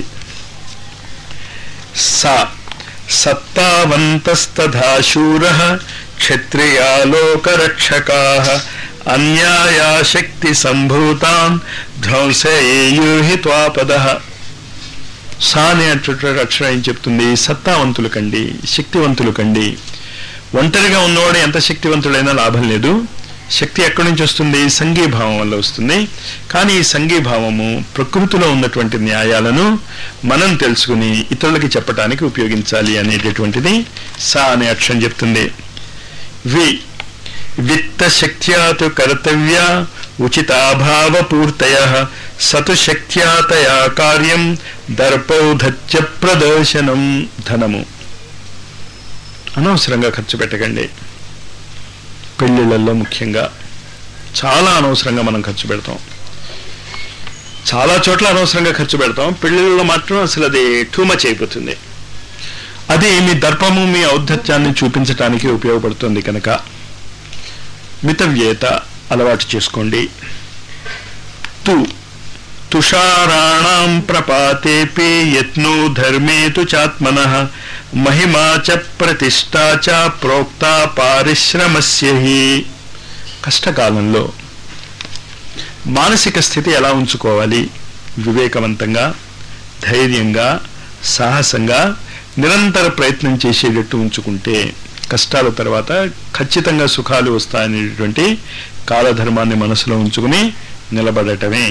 సా సత్తావంతస్తథా శూర క్షత్రియాలోకరక్షకా అన్యాయా శక్తి సంభూతాన్ ధ్వంసేయుహి త్వాపద సా అనేటటువంటి అక్షరం ఏం చెప్తుంది సత్తావంతులు కండి శక్తివంతులు కండి ఒంటరిగా ఉన్నవాడు ఎంత శక్తివంతుడైనా లాభం లేదు శక్తి ఎక్కడి నుంచి వస్తుంది సంఘీభావం వల్ల వస్తుంది కానీ ఈ సంఘీభావము ప్రకృతిలో ఉన్నటువంటి న్యాయాలను మనం తెలుసుకుని ఇతరులకి చెప్పడానికి ఉపయోగించాలి అనేటటువంటిది సా అనే అక్షరం చెప్తుంది వి విత్త శక్త్యాతు కర్తవ్య ఉచితాభావ పూర్తయ సతు శక్త్యాతయా కార్యం దర్పౌధత్య ప్రదర్శనం ధనము అనవసరంగా ఖర్చు పెట్టకండి పెళ్లిళ్లలో ముఖ్యంగా చాలా అనవసరంగా మనం ఖర్చు పెడతాం చాలా చోట్ల అనవసరంగా ఖర్చు పెడతాం పెళ్లిళ్ళలో మాత్రం అసలు అది టూ మచ్ అయిపోతుంది అది మీ దర్పము మీ ఔద్ధత్యాన్ని చూపించటానికి ఉపయోగపడుతుంది కనుక మితవ్యేత అలవాటు చేసుకోండి తు తుషారాణం ప్రపాతేపి యత్నో ధర్మే తు చాత్మన మహిమా చ ప్రతిష్టా చ ప్రోక్త పారిశ్రమస్య హి కష్టకాలంలో మానసిక స్థితి ఎలా ఉంచుకోవాలి వివేకవంతంగా ధైర్యంగా సాహసంగా నిరంతర ప్రయత్నం చేసేటట్టు ఉంచుకుంటే కష్టాల తర్వాత ఖచ్చితంగా సుఖాలు వస్తాయనేటువంటి కాలధర్మాన్ని మనసులో ఉంచుకుని నిలబడటమే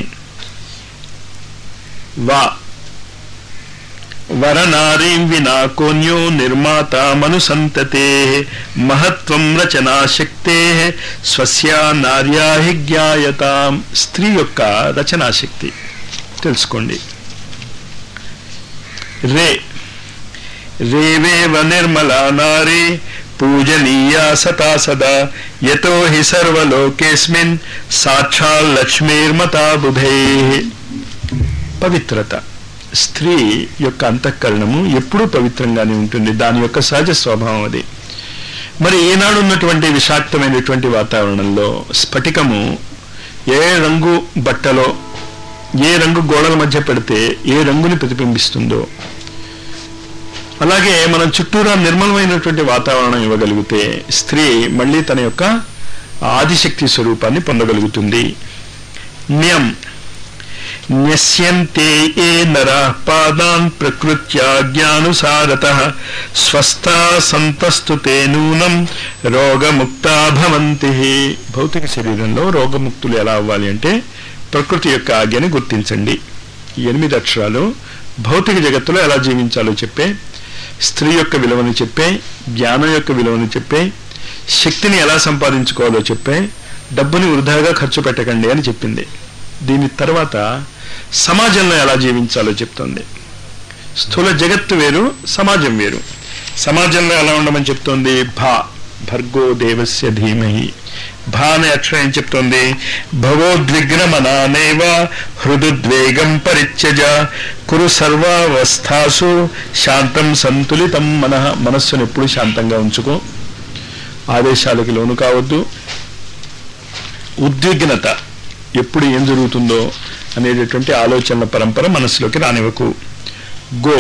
వా వరనారీం వినా కోన్యో నిర్మాత మనుసంతతే మహత్వం రచనా శక్తే స్వస్యా నార్యా హి జ్ఞాయతాం స్త్రీ యొక్క రచనా శక్తి తెలుసుకోండి రే రేవేవ నిర్మలా నారీ పూజనీయా సతా సదా యతో హి సర్వలోకేస్మిన్ సాక్షాల్ లక్ష్మీర్మతా బుధే పవిత్రత స్త్రీ యొక్క అంతఃకరణము ఎప్పుడూ పవిత్రంగానే ఉంటుంది దాని యొక్క సహజ స్వభావం అది మరి ఈనాడు ఉన్నటువంటి విషాక్తమైనటువంటి వాతావరణంలో స్ఫటికము ఏ రంగు బట్టలో ఏ రంగు గోడల మధ్య పెడితే ఏ రంగుని ప్రతిబింబిస్తుందో అలాగే మనం చుట్టూరా నిర్మలమైనటువంటి వాతావరణం ఇవ్వగలిగితే స్త్రీ మళ్ళీ తన యొక్క ఆదిశక్తి స్వరూపాన్ని పొందగలుగుతుంది న్యం న్యస్యంతే ఏ నరా పాదాన్ ప్రకృత్యా జ్ఞానుసారత స్వస్థా సంతస్తు తే నూనం రోగముక్తా భవంతి భౌతిక శరీరంలో రోగముక్తులు ఎలా అవ్వాలి అంటే ప్రకృతి యొక్క ఆజ్ఞని గుర్తించండి ఈ ఎనిమిది అక్షరాలు భౌతిక జగత్తులో ఎలా జీవించాలో చెప్పే స్త్రీ యొక్క విలువను చెప్పే జ్ఞానం యొక్క విలువను చెప్పే శక్తిని ఎలా సంపాదించుకోవాలో చెప్పే డబ్బుని వృధాగా ఖర్చు పెట్టకండి అని చెప్పింది దీని తర్వాత సమాజంలో ఎలా జీవించాలో చెప్తుంది స్థూల జగత్తు వేరు సమాజం వేరు సమాజంలో ఎలా ఉండమని చెప్తోంది భా భర్గో దేవస్య ధీమహి భా అనే అక్షరం ఏం చెప్తోంది భవోద్విగ్నమనానేవ హృదుద్వేగం పరిత్యజ కురు సర్వావస్థాసు శాంతం సంతులితం మన మనస్సును ఎప్పుడు శాంతంగా ఉంచుకో ఆదేశాలకి లోను కావద్దు ఉద్విగ్నత ఎప్పుడు ఏం జరుగుతుందో అనేటటువంటి ఆలోచనల పరంపర మనసులోకి రానివ్వకు గో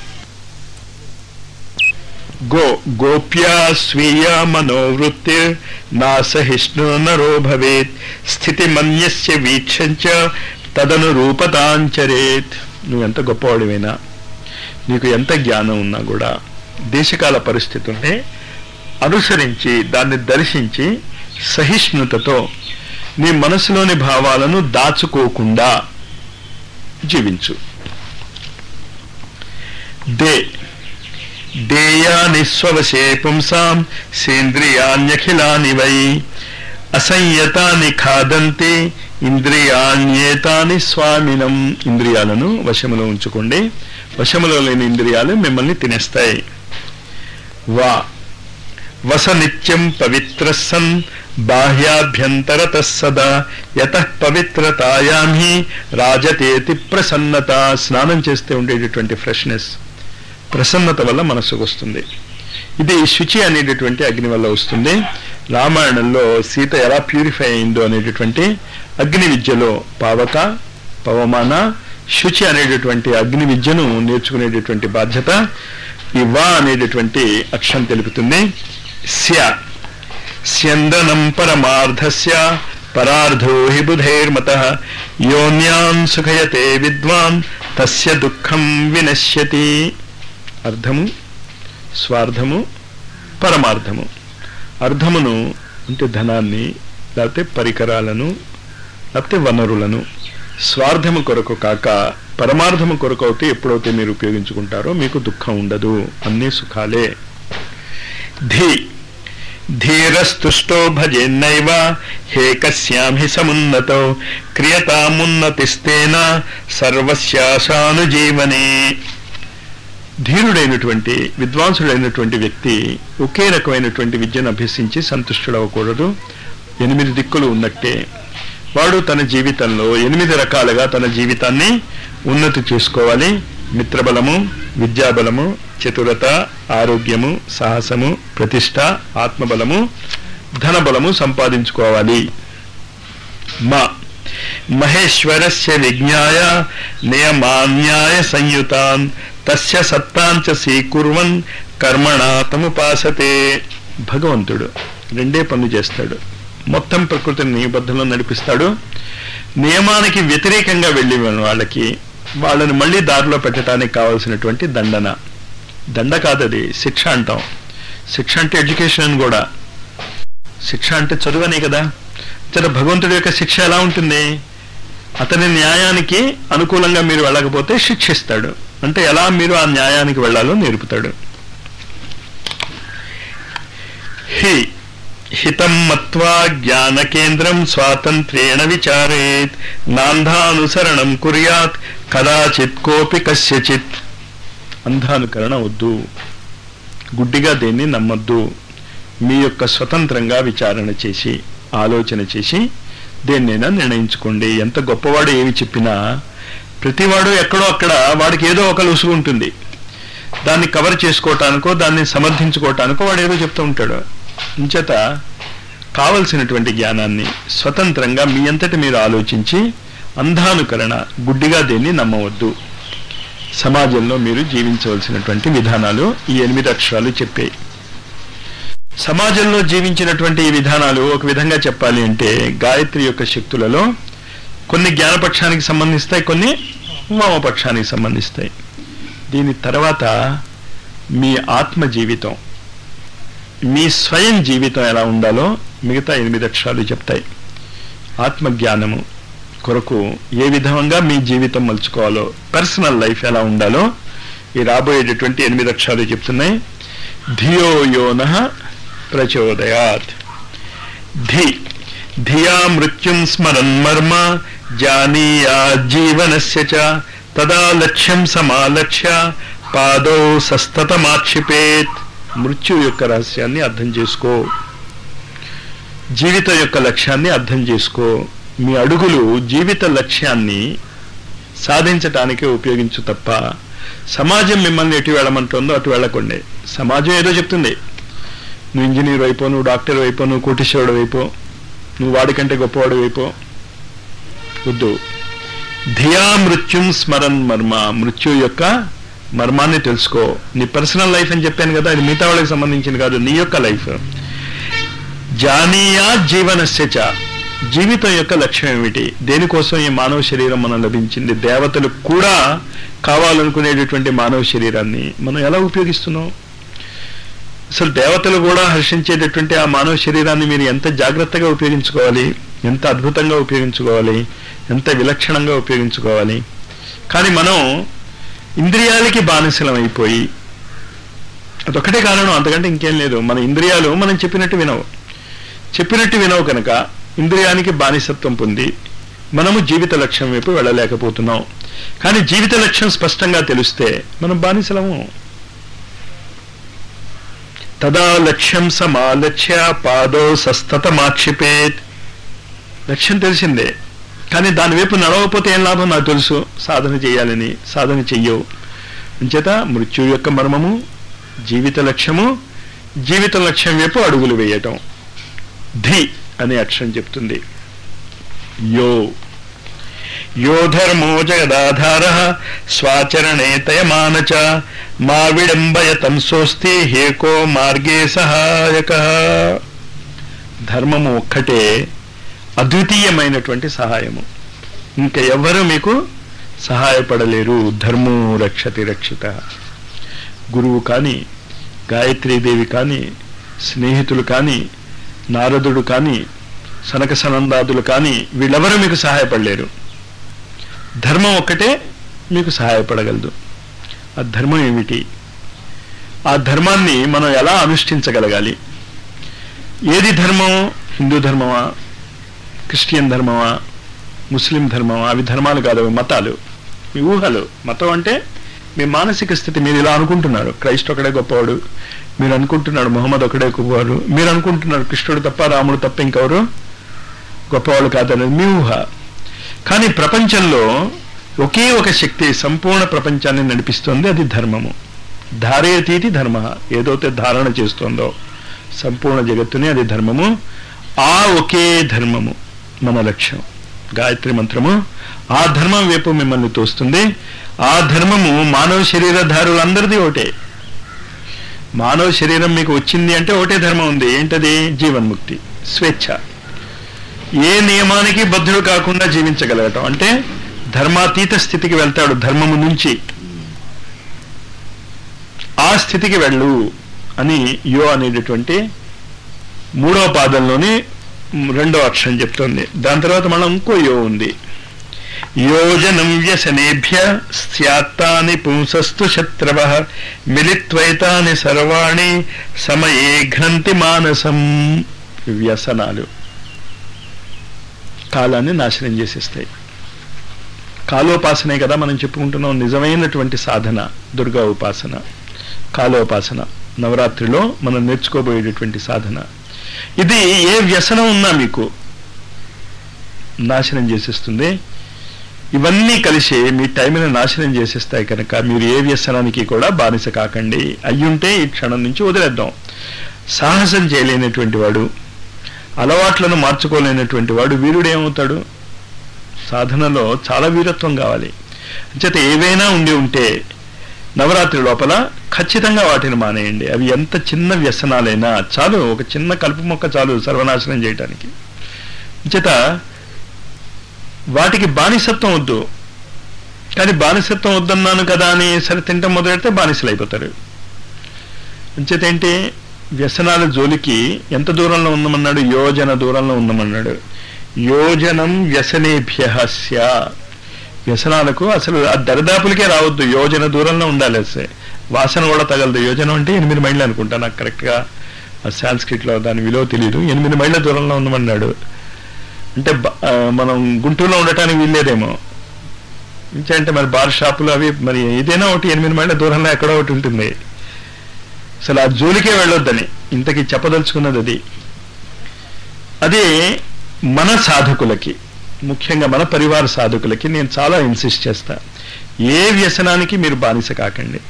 గో గోప్యా స్వీయ మనోవృత్తి నాసహిష్ణు నరో భవేత్ స్థితి మన్యస్య వీక్షంచ తదను రూపతాంచరేత్ నువ్వు ఎంత గొప్పవాడివైనా నీకు ఎంత జ్ఞానం ఉన్నా కూడా దేశకాల పరిస్థితుల్ని అనుసరించి దాన్ని దర్శించి సహిష్ణుతతో నీ మనసులోని భావాలను దాచుకోకుండా జీవించు దే దేయాని స్వవశే పుంసాం సేంద్రియాన్యఖిలాని వై అసంయతాని ఖాదంతి ఇంద్రియాణ్యేతాని స్వామినం ఇంద్రియాలను వశములో ఉంచుకోండి వశములో లేని ఇంద్రియాలు మిమ్మల్ని తినేస్తాయి వా వస నిత్యం పవిత్ర సన్ బాహ్యాభ్యంతరత సదా యత పవిత్రతాయాం హి రాజతేతి ప్రసన్నత స్నానం చేస్తే ఉండేటటువంటి ఫ్రెష్నెస్ ప్రసన్నత వల్ల మనసుకు వస్తుంది ఇది శుచి అనేటటువంటి అగ్ని వల్ల వస్తుంది రామాయణంలో సీత ఎలా ప్యూరిఫై అయిందో అనేటటువంటి అగ్ని విద్యలో పావక పవమాన శుచి అనేటటువంటి అగ్ని విద్యను నేర్చుకునేటటువంటి బాధ్యత ఈ వా అనేటటువంటి అక్షరం తెలుపుతుంది స్య స్యందనం పరమార్థస్య పరార్థో హి బుధైర్మత యోన్యాన్ సుఖయతే విద్వాన్ తస్య దుఃఖం వినశ్యతి అర్థము స్వార్థము పరమార్థము అర్థమును అంటే ధనాన్ని లేకపోతే పరికరాలను లేకపోతే వనరులను స్వార్థము కొరకు కాక పరమార్థము కొరకు అయితే ఎప్పుడైతే మీరు ఉపయోగించుకుంటారో మీకు దుఃఖం ఉండదు అన్నీ సుఖాలే ధీ ధీరస్తుష్టో భజేన్నైవ హే కస్యాం హి సమున్నతో క్రియతామున్నతిస్తేన సర్వస్యాశానుజీవనే ధీరుడైనటువంటి విద్వాంసుడైనటువంటి వ్యక్తి ఒకే రకమైనటువంటి విద్యను అభ్యసించి సంతుష్టుడవకూడదు ఎనిమిది దిక్కులు ఉన్నట్టే వాడు తన జీవితంలో ఎనిమిది రకాలుగా తన జీవితాన్ని ఉన్నతి చేసుకోవాలి మిత్రబలము విద్యాబలము చతురత ఆరోగ్యము సాహసము ప్రతిష్ట ఆత్మబలము ధనబలము సంపాదించుకోవాలి మా మహేశ్వరస్య విజ్ఞాయ నియమాన్యాయ సంయుతాన్ తస్య సత్తాంచ స్వీకుర్వన్ కర్మణ తముపాసతే భగవంతుడు రెండే పనులు చేస్తాడు మొత్తం ప్రకృతిని నియబద్ధంలో నడిపిస్తాడు నియమానికి వ్యతిరేకంగా వెళ్ళి వాళ్ళకి వాళ్ళని మళ్ళీ దారిలో పెట్టడానికి కావాల్సినటువంటి దండన దండ కాదది శిక్ష అంటాం శిక్ష అంటే ఎడ్యుకేషన్ కూడా శిక్ష అంటే చదువనే కదా సరే భగవంతుడి యొక్క శిక్ష ఎలా ఉంటుంది అతని న్యాయానికి అనుకూలంగా మీరు వెళ్ళకపోతే శిక్షిస్తాడు అంటే ఎలా మీరు ఆ న్యాయానికి వెళ్ళాలో నేర్పుతాడు హి హితం మత్వా జ్ఞాన కేంద్రం స్వాతంత్ర్యేణ విచారేత్ నాంధానుసరణం కుర్యాత్ కదాచిత్ కోపి కస్యచిత్ అంధానుకరణ వద్దు గుడ్డిగా దేన్ని నమ్మొద్దు మీ యొక్క స్వతంత్రంగా విచారణ చేసి ఆలోచన చేసి దేన్నైనా నిర్ణయించుకోండి ఎంత గొప్పవాడు ఏమి చెప్పినా ప్రతివాడు ఎక్కడో అక్కడ వాడికి ఏదో ఒక లుసుగు ఉంటుంది దాన్ని కవర్ చేసుకోవటానికో దాన్ని సమర్థించుకోవటానికో వాడు ఏదో చెప్తూ ఉంటాడు ఇంచేత కావలసినటువంటి జ్ఞానాన్ని స్వతంత్రంగా మీ అంతటి మీరు ఆలోచించి అంధానుకరణ గుడ్డిగా దేన్ని నమ్మవద్దు సమాజంలో మీరు జీవించవలసినటువంటి విధానాలు ఈ ఎనిమిది అక్షరాలు చెప్పాయి సమాజంలో జీవించినటువంటి ఈ విధానాలు ఒక విధంగా చెప్పాలి అంటే గాయత్రి యొక్క శక్తులలో కొన్ని జ్ఞానపక్షానికి సంబంధిస్తాయి కొన్ని వామపక్షానికి సంబంధిస్తాయి దీని తర్వాత మీ ఆత్మ జీవితం మీ స్వయం జీవితం ఎలా ఉండాలో మిగతా ఎనిమిది అక్షరాలు చెప్తాయి ఆత్మజ్ఞానము కొరకు ఏ విధంగా మీ జీవితం మలుచుకోవాలో పర్సనల్ లైఫ్ ఎలా ఉండాలో ఈ రాబోయేటటువంటి ఎనిమిది అక్షరాలు చెప్తున్నాయి ధియో యోన ప్రచోదయాత్ ధి ధియా మృత్యుం స్మరన్ మర్మ జానీయా జీవనస్య చ తదా లక్ష్యం సమాలక్ష్య పాదౌ సస్తతమాక్షిపేత్ మృత్యు యొక్క రహస్యాన్ని అర్థం చేసుకో జీవితం యొక్క లక్ష్యాన్ని అర్థం చేసుకో మీ అడుగులు జీవిత లక్ష్యాన్ని సాధించటానికే ఉపయోగించు తప్ప సమాజం మిమ్మల్ని ఎటు వెళ్ళమంటుందో అటు వెళ్ళకండి సమాజం ఏదో చెప్తుంది నువ్వు ఇంజనీర్ అయిపో నువ్వు డాక్టర్ అయిపో నువ్వు కోటీశ్వరుడు అయిపో నువ్వు వాడికంటే గొప్పవాడు అయిపో వద్దు ధియా మృత్యుం స్మరన్ మర్మ మృత్యు యొక్క మర్మాన్ని తెలుసుకో నీ పర్సనల్ లైఫ్ అని చెప్పాను కదా అది మిగతా వాళ్ళకి సంబంధించింది కాదు నీ యొక్క లైఫ్ జానీయా జీవనస్య చ జీవితం యొక్క లక్ష్యం ఏమిటి దేనికోసం ఈ మానవ శరీరం మనం లభించింది దేవతలు కూడా కావాలనుకునేటటువంటి మానవ శరీరాన్ని మనం ఎలా ఉపయోగిస్తున్నాం అసలు దేవతలు కూడా హర్షించేటటువంటి ఆ మానవ శరీరాన్ని మీరు ఎంత జాగ్రత్తగా ఉపయోగించుకోవాలి ఎంత అద్భుతంగా ఉపయోగించుకోవాలి ఎంత విలక్షణంగా ఉపయోగించుకోవాలి కానీ మనం ఇంద్రియాలకి బానిసలం అయిపోయి అదొక్కటే కారణం అంతకంటే ఇంకేం లేదు మన ఇంద్రియాలు మనం చెప్పినట్టు వినవు చెప్పినట్టు వినవు కనుక ఇంద్రియానికి బానిసత్వం పొంది మనము జీవిత లక్ష్యం వైపు వెళ్ళలేకపోతున్నాం కానీ జీవిత లక్ష్యం స్పష్టంగా తెలిస్తే మనం బానిసలము తదా లక్ష్యం సమాలక్ష్య పాదో సస్తతమాక్షిపేత్ లక్ష్యం తెలిసిందే కానీ దాని వైపు నడవకపోతే ఏం లాభం నాకు తెలుసు సాధన చేయాలని సాధన చెయ్యవు అంచేత మృత్యు యొక్క మర్మము జీవిత లక్ష్యము జీవిత లక్ష్యం వైపు అడుగులు వేయటం ధి అనే అక్షరం చెప్తుంది యో యో ధర్మో జగదాధార స్వాచరణే తయమాన చ మా విడంబయతం సోస్తి హేకో మార్గే సహాయక ధర్మము ఒక్కటే అద్వితీయమైనటువంటి సహాయము ఇంకా ఎవ్వరూ మీకు సహాయపడలేరు ధర్మో రక్షతి రక్షిత గురువు కానీ గాయత్రీదేవి కానీ స్నేహితులు కానీ నారదుడు కానీ సనక సనందాదులు కానీ వీళ్ళెవరూ మీకు సహాయపడలేరు ధర్మం ఒక్కటే మీకు సహాయపడగలదు ఆ ధర్మం ఏమిటి ఆ ధర్మాన్ని మనం ఎలా అనుష్ఠించగలగాలి ఏది ధర్మం హిందూ ధర్మమా క్రిస్టియన్ ధర్మమా ముస్లిం ధర్మమా అవి ధర్మాలు కాదు అవి మతాలు మీ ఊహలు మతం అంటే మీ మానసిక స్థితి మీరు ఇలా అనుకుంటున్నారు క్రైస్ట్ ఒకడే గొప్పవాడు మీరు అనుకుంటున్నాడు మొహమ్మద్ ఒకడే గొప్పవాడు మీరు అనుకుంటున్నారు కృష్ణుడు తప్ప రాముడు తప్ప ఇంకెవరు గొప్పవాళ్ళు కాదనేది మీ ఊహ కానీ ప్రపంచంలో ఒకే ఒక శక్తి సంపూర్ణ ప్రపంచాన్ని నడిపిస్తుంది అది ధర్మము ధారయతీతి ధర్మ ఏదైతే ధారణ చేస్తుందో సంపూర్ణ జగత్తుని అది ధర్మము ఆ ఒకే ధర్మము మన లక్ష్యం గాయత్రి మంత్రము ఆ ధర్మం వైపు మిమ్మల్ని తోస్తుంది ఆ ధర్మము మానవ శరీరధారులందరిది ఒకటే మానవ శరీరం మీకు వచ్చింది అంటే ఒకటే ధర్మం ఉంది ఏంటది జీవన్ముక్తి స్వేచ్ఛ ఏ నియమానికి బద్ధుడు కాకుండా జీవించగలగటం అంటే ధర్మాతీత స్థితికి వెళ్తాడు ధర్మము నుంచి ఆ స్థితికి వెళ్ళు అని యో అనేటటువంటి మూడవ పాదంలోని రెండో అక్షరం చెప్తుంది దాని తర్వాత మనం ఇంకో యో ఉంది యోజనం వ్యసనేభ్య స్యాత్తాని పుంసస్తు శత్రవ మిలిత్వైతాని సర్వాణి సమయే ఘ్నంతి మానసం వ్యసనాలు కాలాన్ని నాశనం చేసేస్తాయి కాలోపాసనే కదా మనం చెప్పుకుంటున్నాం నిజమైనటువంటి సాధన దుర్గా ఉపాసన కాలోపాసన నవరాత్రిలో మనం నేర్చుకోబోయేటటువంటి సాధన ఇది ఏ వ్యసనం ఉన్నా మీకు నాశనం చేసేస్తుంది ఇవన్నీ కలిసి మీ టైంని నాశనం చేసేస్తాయి కనుక మీరు ఏ వ్యసనానికి కూడా బానిస కాకండి అయ్యుంటే ఈ క్షణం నుంచి వదిలేద్దాం సాహసం చేయలేనటువంటి వాడు అలవాట్లను మార్చుకోలేనటువంటి వాడు వీరుడు ఏమవుతాడు సాధనలో చాలా వీరత్వం కావాలి అంచేత ఏవైనా ఉండి ఉంటే నవరాత్రి లోపల ఖచ్చితంగా వాటిని మానేయండి అవి ఎంత చిన్న వ్యసనాలైనా చాలు ఒక చిన్న కలుపు మొక్క చాలు సర్వనాశనం చేయటానికి అంచేత వాటికి బానిసత్వం వద్దు కానీ బానిసత్వం వద్దన్నాను కదా అని సరే తింటాం మొదలెడితే బానిసలు అయిపోతారు అంచేత ఏంటి వ్యసనాల జోలికి ఎంత దూరంలో ఉందమన్నాడు యోజన దూరంలో ఉందమన్నాడు యోజనం వ్యసనేభ్య వ్యసనాలకు అసలు ఆ దరిదాపులకే రావద్దు యోజన దూరంలో ఉండాలి అసలు వాసన కూడా తగలదు యోజనం అంటే ఎనిమిది మైళ్ళు అనుకుంటా నాకు కరెక్ట్గా సాంస్క్రిట్లో దాని విలువ తెలియదు ఎనిమిది మైళ్ళ దూరంలో ఉందమన్నాడు అంటే బ- ఆ, మనం గుంటూరులో ఉండటానికి వీల్లేదేమో అంటే మరి బార్ షాపులు అవి మరి ఏదైనా ఒకటి ఎనిమిది మైళ్ళ దూరంలో ఎక్కడో ఒకటి ఉంటుంది అసలు ఆ జోలికే వెళ్ళొద్దని ఇంతకీ చెప్పదలుచుకున్నది అది అదే మన సాధకులకి ముఖ్యంగా మన పరివార సాధకులకి నేను చాలా ఇన్సిస్ట్ చేస్తా ఏ వ్యసనానికి మీరు బానిస కాకండి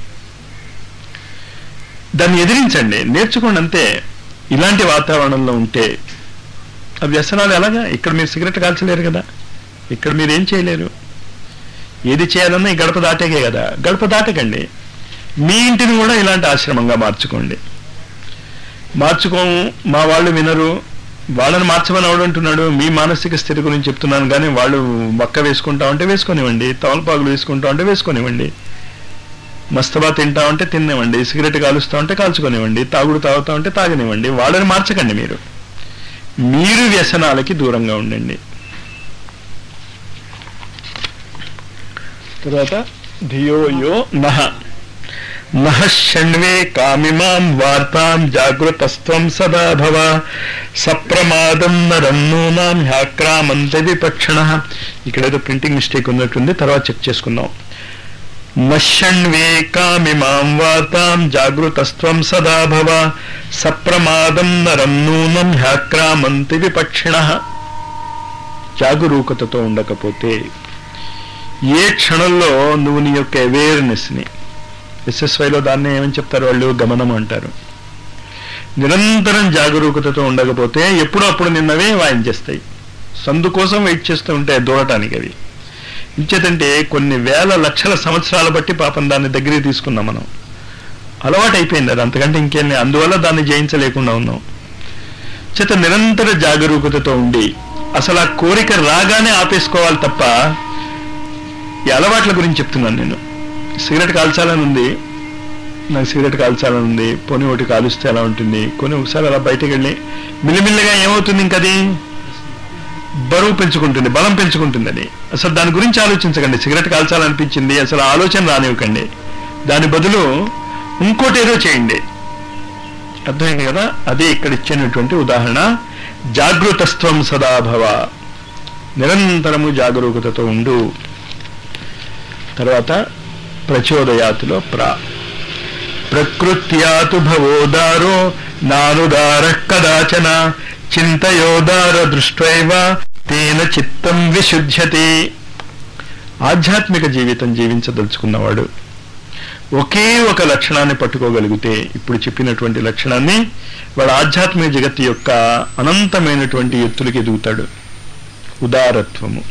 దాన్ని ఎదిరించండి నేర్చుకోండి అంతే ఇలాంటి వాతావరణంలో ఉంటే ఆ వ్యసనాలు ఎలాగా ఇక్కడ మీరు సిగరెట్ కాల్చలేరు కదా ఇక్కడ మీరు ఏం చేయలేరు ఏది చేయాలన్నా ఈ గడప దాటేగే కదా గడప దాటకండి మీ ఇంటిని కూడా ఇలాంటి ఆశ్రమంగా మార్చుకోండి మార్చుకోము మా వాళ్ళు వినరు వాళ్ళని మార్చమని ఎవడంటున్నాడు మీ మానసిక స్థితి గురించి చెప్తున్నాను కానీ వాళ్ళు మక్క వేసుకుంటా ఉంటే వేసుకొనివ్వండి తమలపాకులు వేసుకుంటా ఉంటే వేసుకొనివ్వండి మస్తబా తింటా ఉంటే తినివ్వండి సిగరెట్ కాలుస్తా ఉంటే కాల్చుకొనివ్వండి తాగుడు తాగుతా ఉంటే తాగనివ్వండి వాళ్ళని మార్చకండి మీరు మీరు వ్యసనాలకి దూరంగా ఉండండి తర్వాత ధియో యో నహ నహ షణ్వే కామిమాం వార్తాం జాగృతస్త్వం సదా భవ సప్రమాదం నరం నూనాం హ్యాక్రామంత విపక్షణ ఇక్కడ ఏదో ప్రింటింగ్ మిస్టేక్ ఉన్నట్టుంది తర్వాత చెక్ చేసుకుందాం నశ్యణ్వే కామిమాం వార్తాం జాగృతస్త్వం సదా భవ సప్రమాదం నరం నూనం హ్యాక్రామంతి విపక్షిణ జాగరూకతతో ఉండకపోతే ఏ క్షణంలో నువ్వు నీ యొక్క అవేర్నెస్ని ఎస్ఎస్వైలో దాన్ని ఏమని చెప్తారు వాళ్ళు గమనం అంటారు నిరంతరం జాగరూకతతో ఉండకపోతే ఎప్పుడు అప్పుడు నిన్నవే వాయించేస్తాయి సందు కోసం వెయిట్ చేస్తూ ఉంటాయి దూడటానికి అవి ఇంచేతంటే కొన్ని వేల లక్షల సంవత్సరాల బట్టి పాపం దాన్ని దగ్గరికి తీసుకున్నాం మనం అలవాటు అయిపోయింది అది అంతకంటే ఇంకేం లేదు అందువల్ల దాన్ని జయించలేకుండా ఉన్నాం చేత నిరంతర జాగరూకతతో ఉండి అసలు ఆ కోరిక రాగానే ఆపేసుకోవాలి తప్ప ఈ అలవాట్ల గురించి చెప్తున్నాను నేను సిగరెట్ కాల్చాలని ఉంది నాకు సిగరెట్ కాల్చాలని ఉంది పోనీ ఒకటి కాలుస్తే ఎలా ఉంటుంది కొన్ని ఒకసారి అలా బయటకు వెళ్ళి మిల్లిమిల్లిగా ఏమవుతుంది ఇంకది బరువు పెంచుకుంటుంది బలం పెంచుకుంటుంది అది అసలు దాని గురించి ఆలోచించకండి సిగరెట్ కాల్చాలనిపించింది అసలు ఆలోచన రానివ్వకండి దాని బదులు ఇంకోటి ఏదో చేయండి అర్థమైంది కదా అదే ఇక్కడ ఇచ్చినటువంటి ఉదాహరణ జాగృతస్త్వం సదాభవ నిరంతరము జాగరూకతతో ఉండు తర్వాత ప్రచోదయాతులో ప్రా ప్రకృత్యాతు భవోదారో నానుదార కదాచన చింతయోదార దృష్ట్వైవ తేన చిత్తం విశుద్ధ్యతే ఆధ్యాత్మిక జీవితం జీవించదలుచుకున్నవాడు ఒకే ఒక లక్షణాన్ని పట్టుకోగలిగితే ఇప్పుడు చెప్పినటువంటి లక్షణాన్ని వాడు ఆధ్యాత్మిక జగత్తు యొక్క అనంతమైనటువంటి ఎత్తులకి ఎదుగుతాడు ఉదారత్వము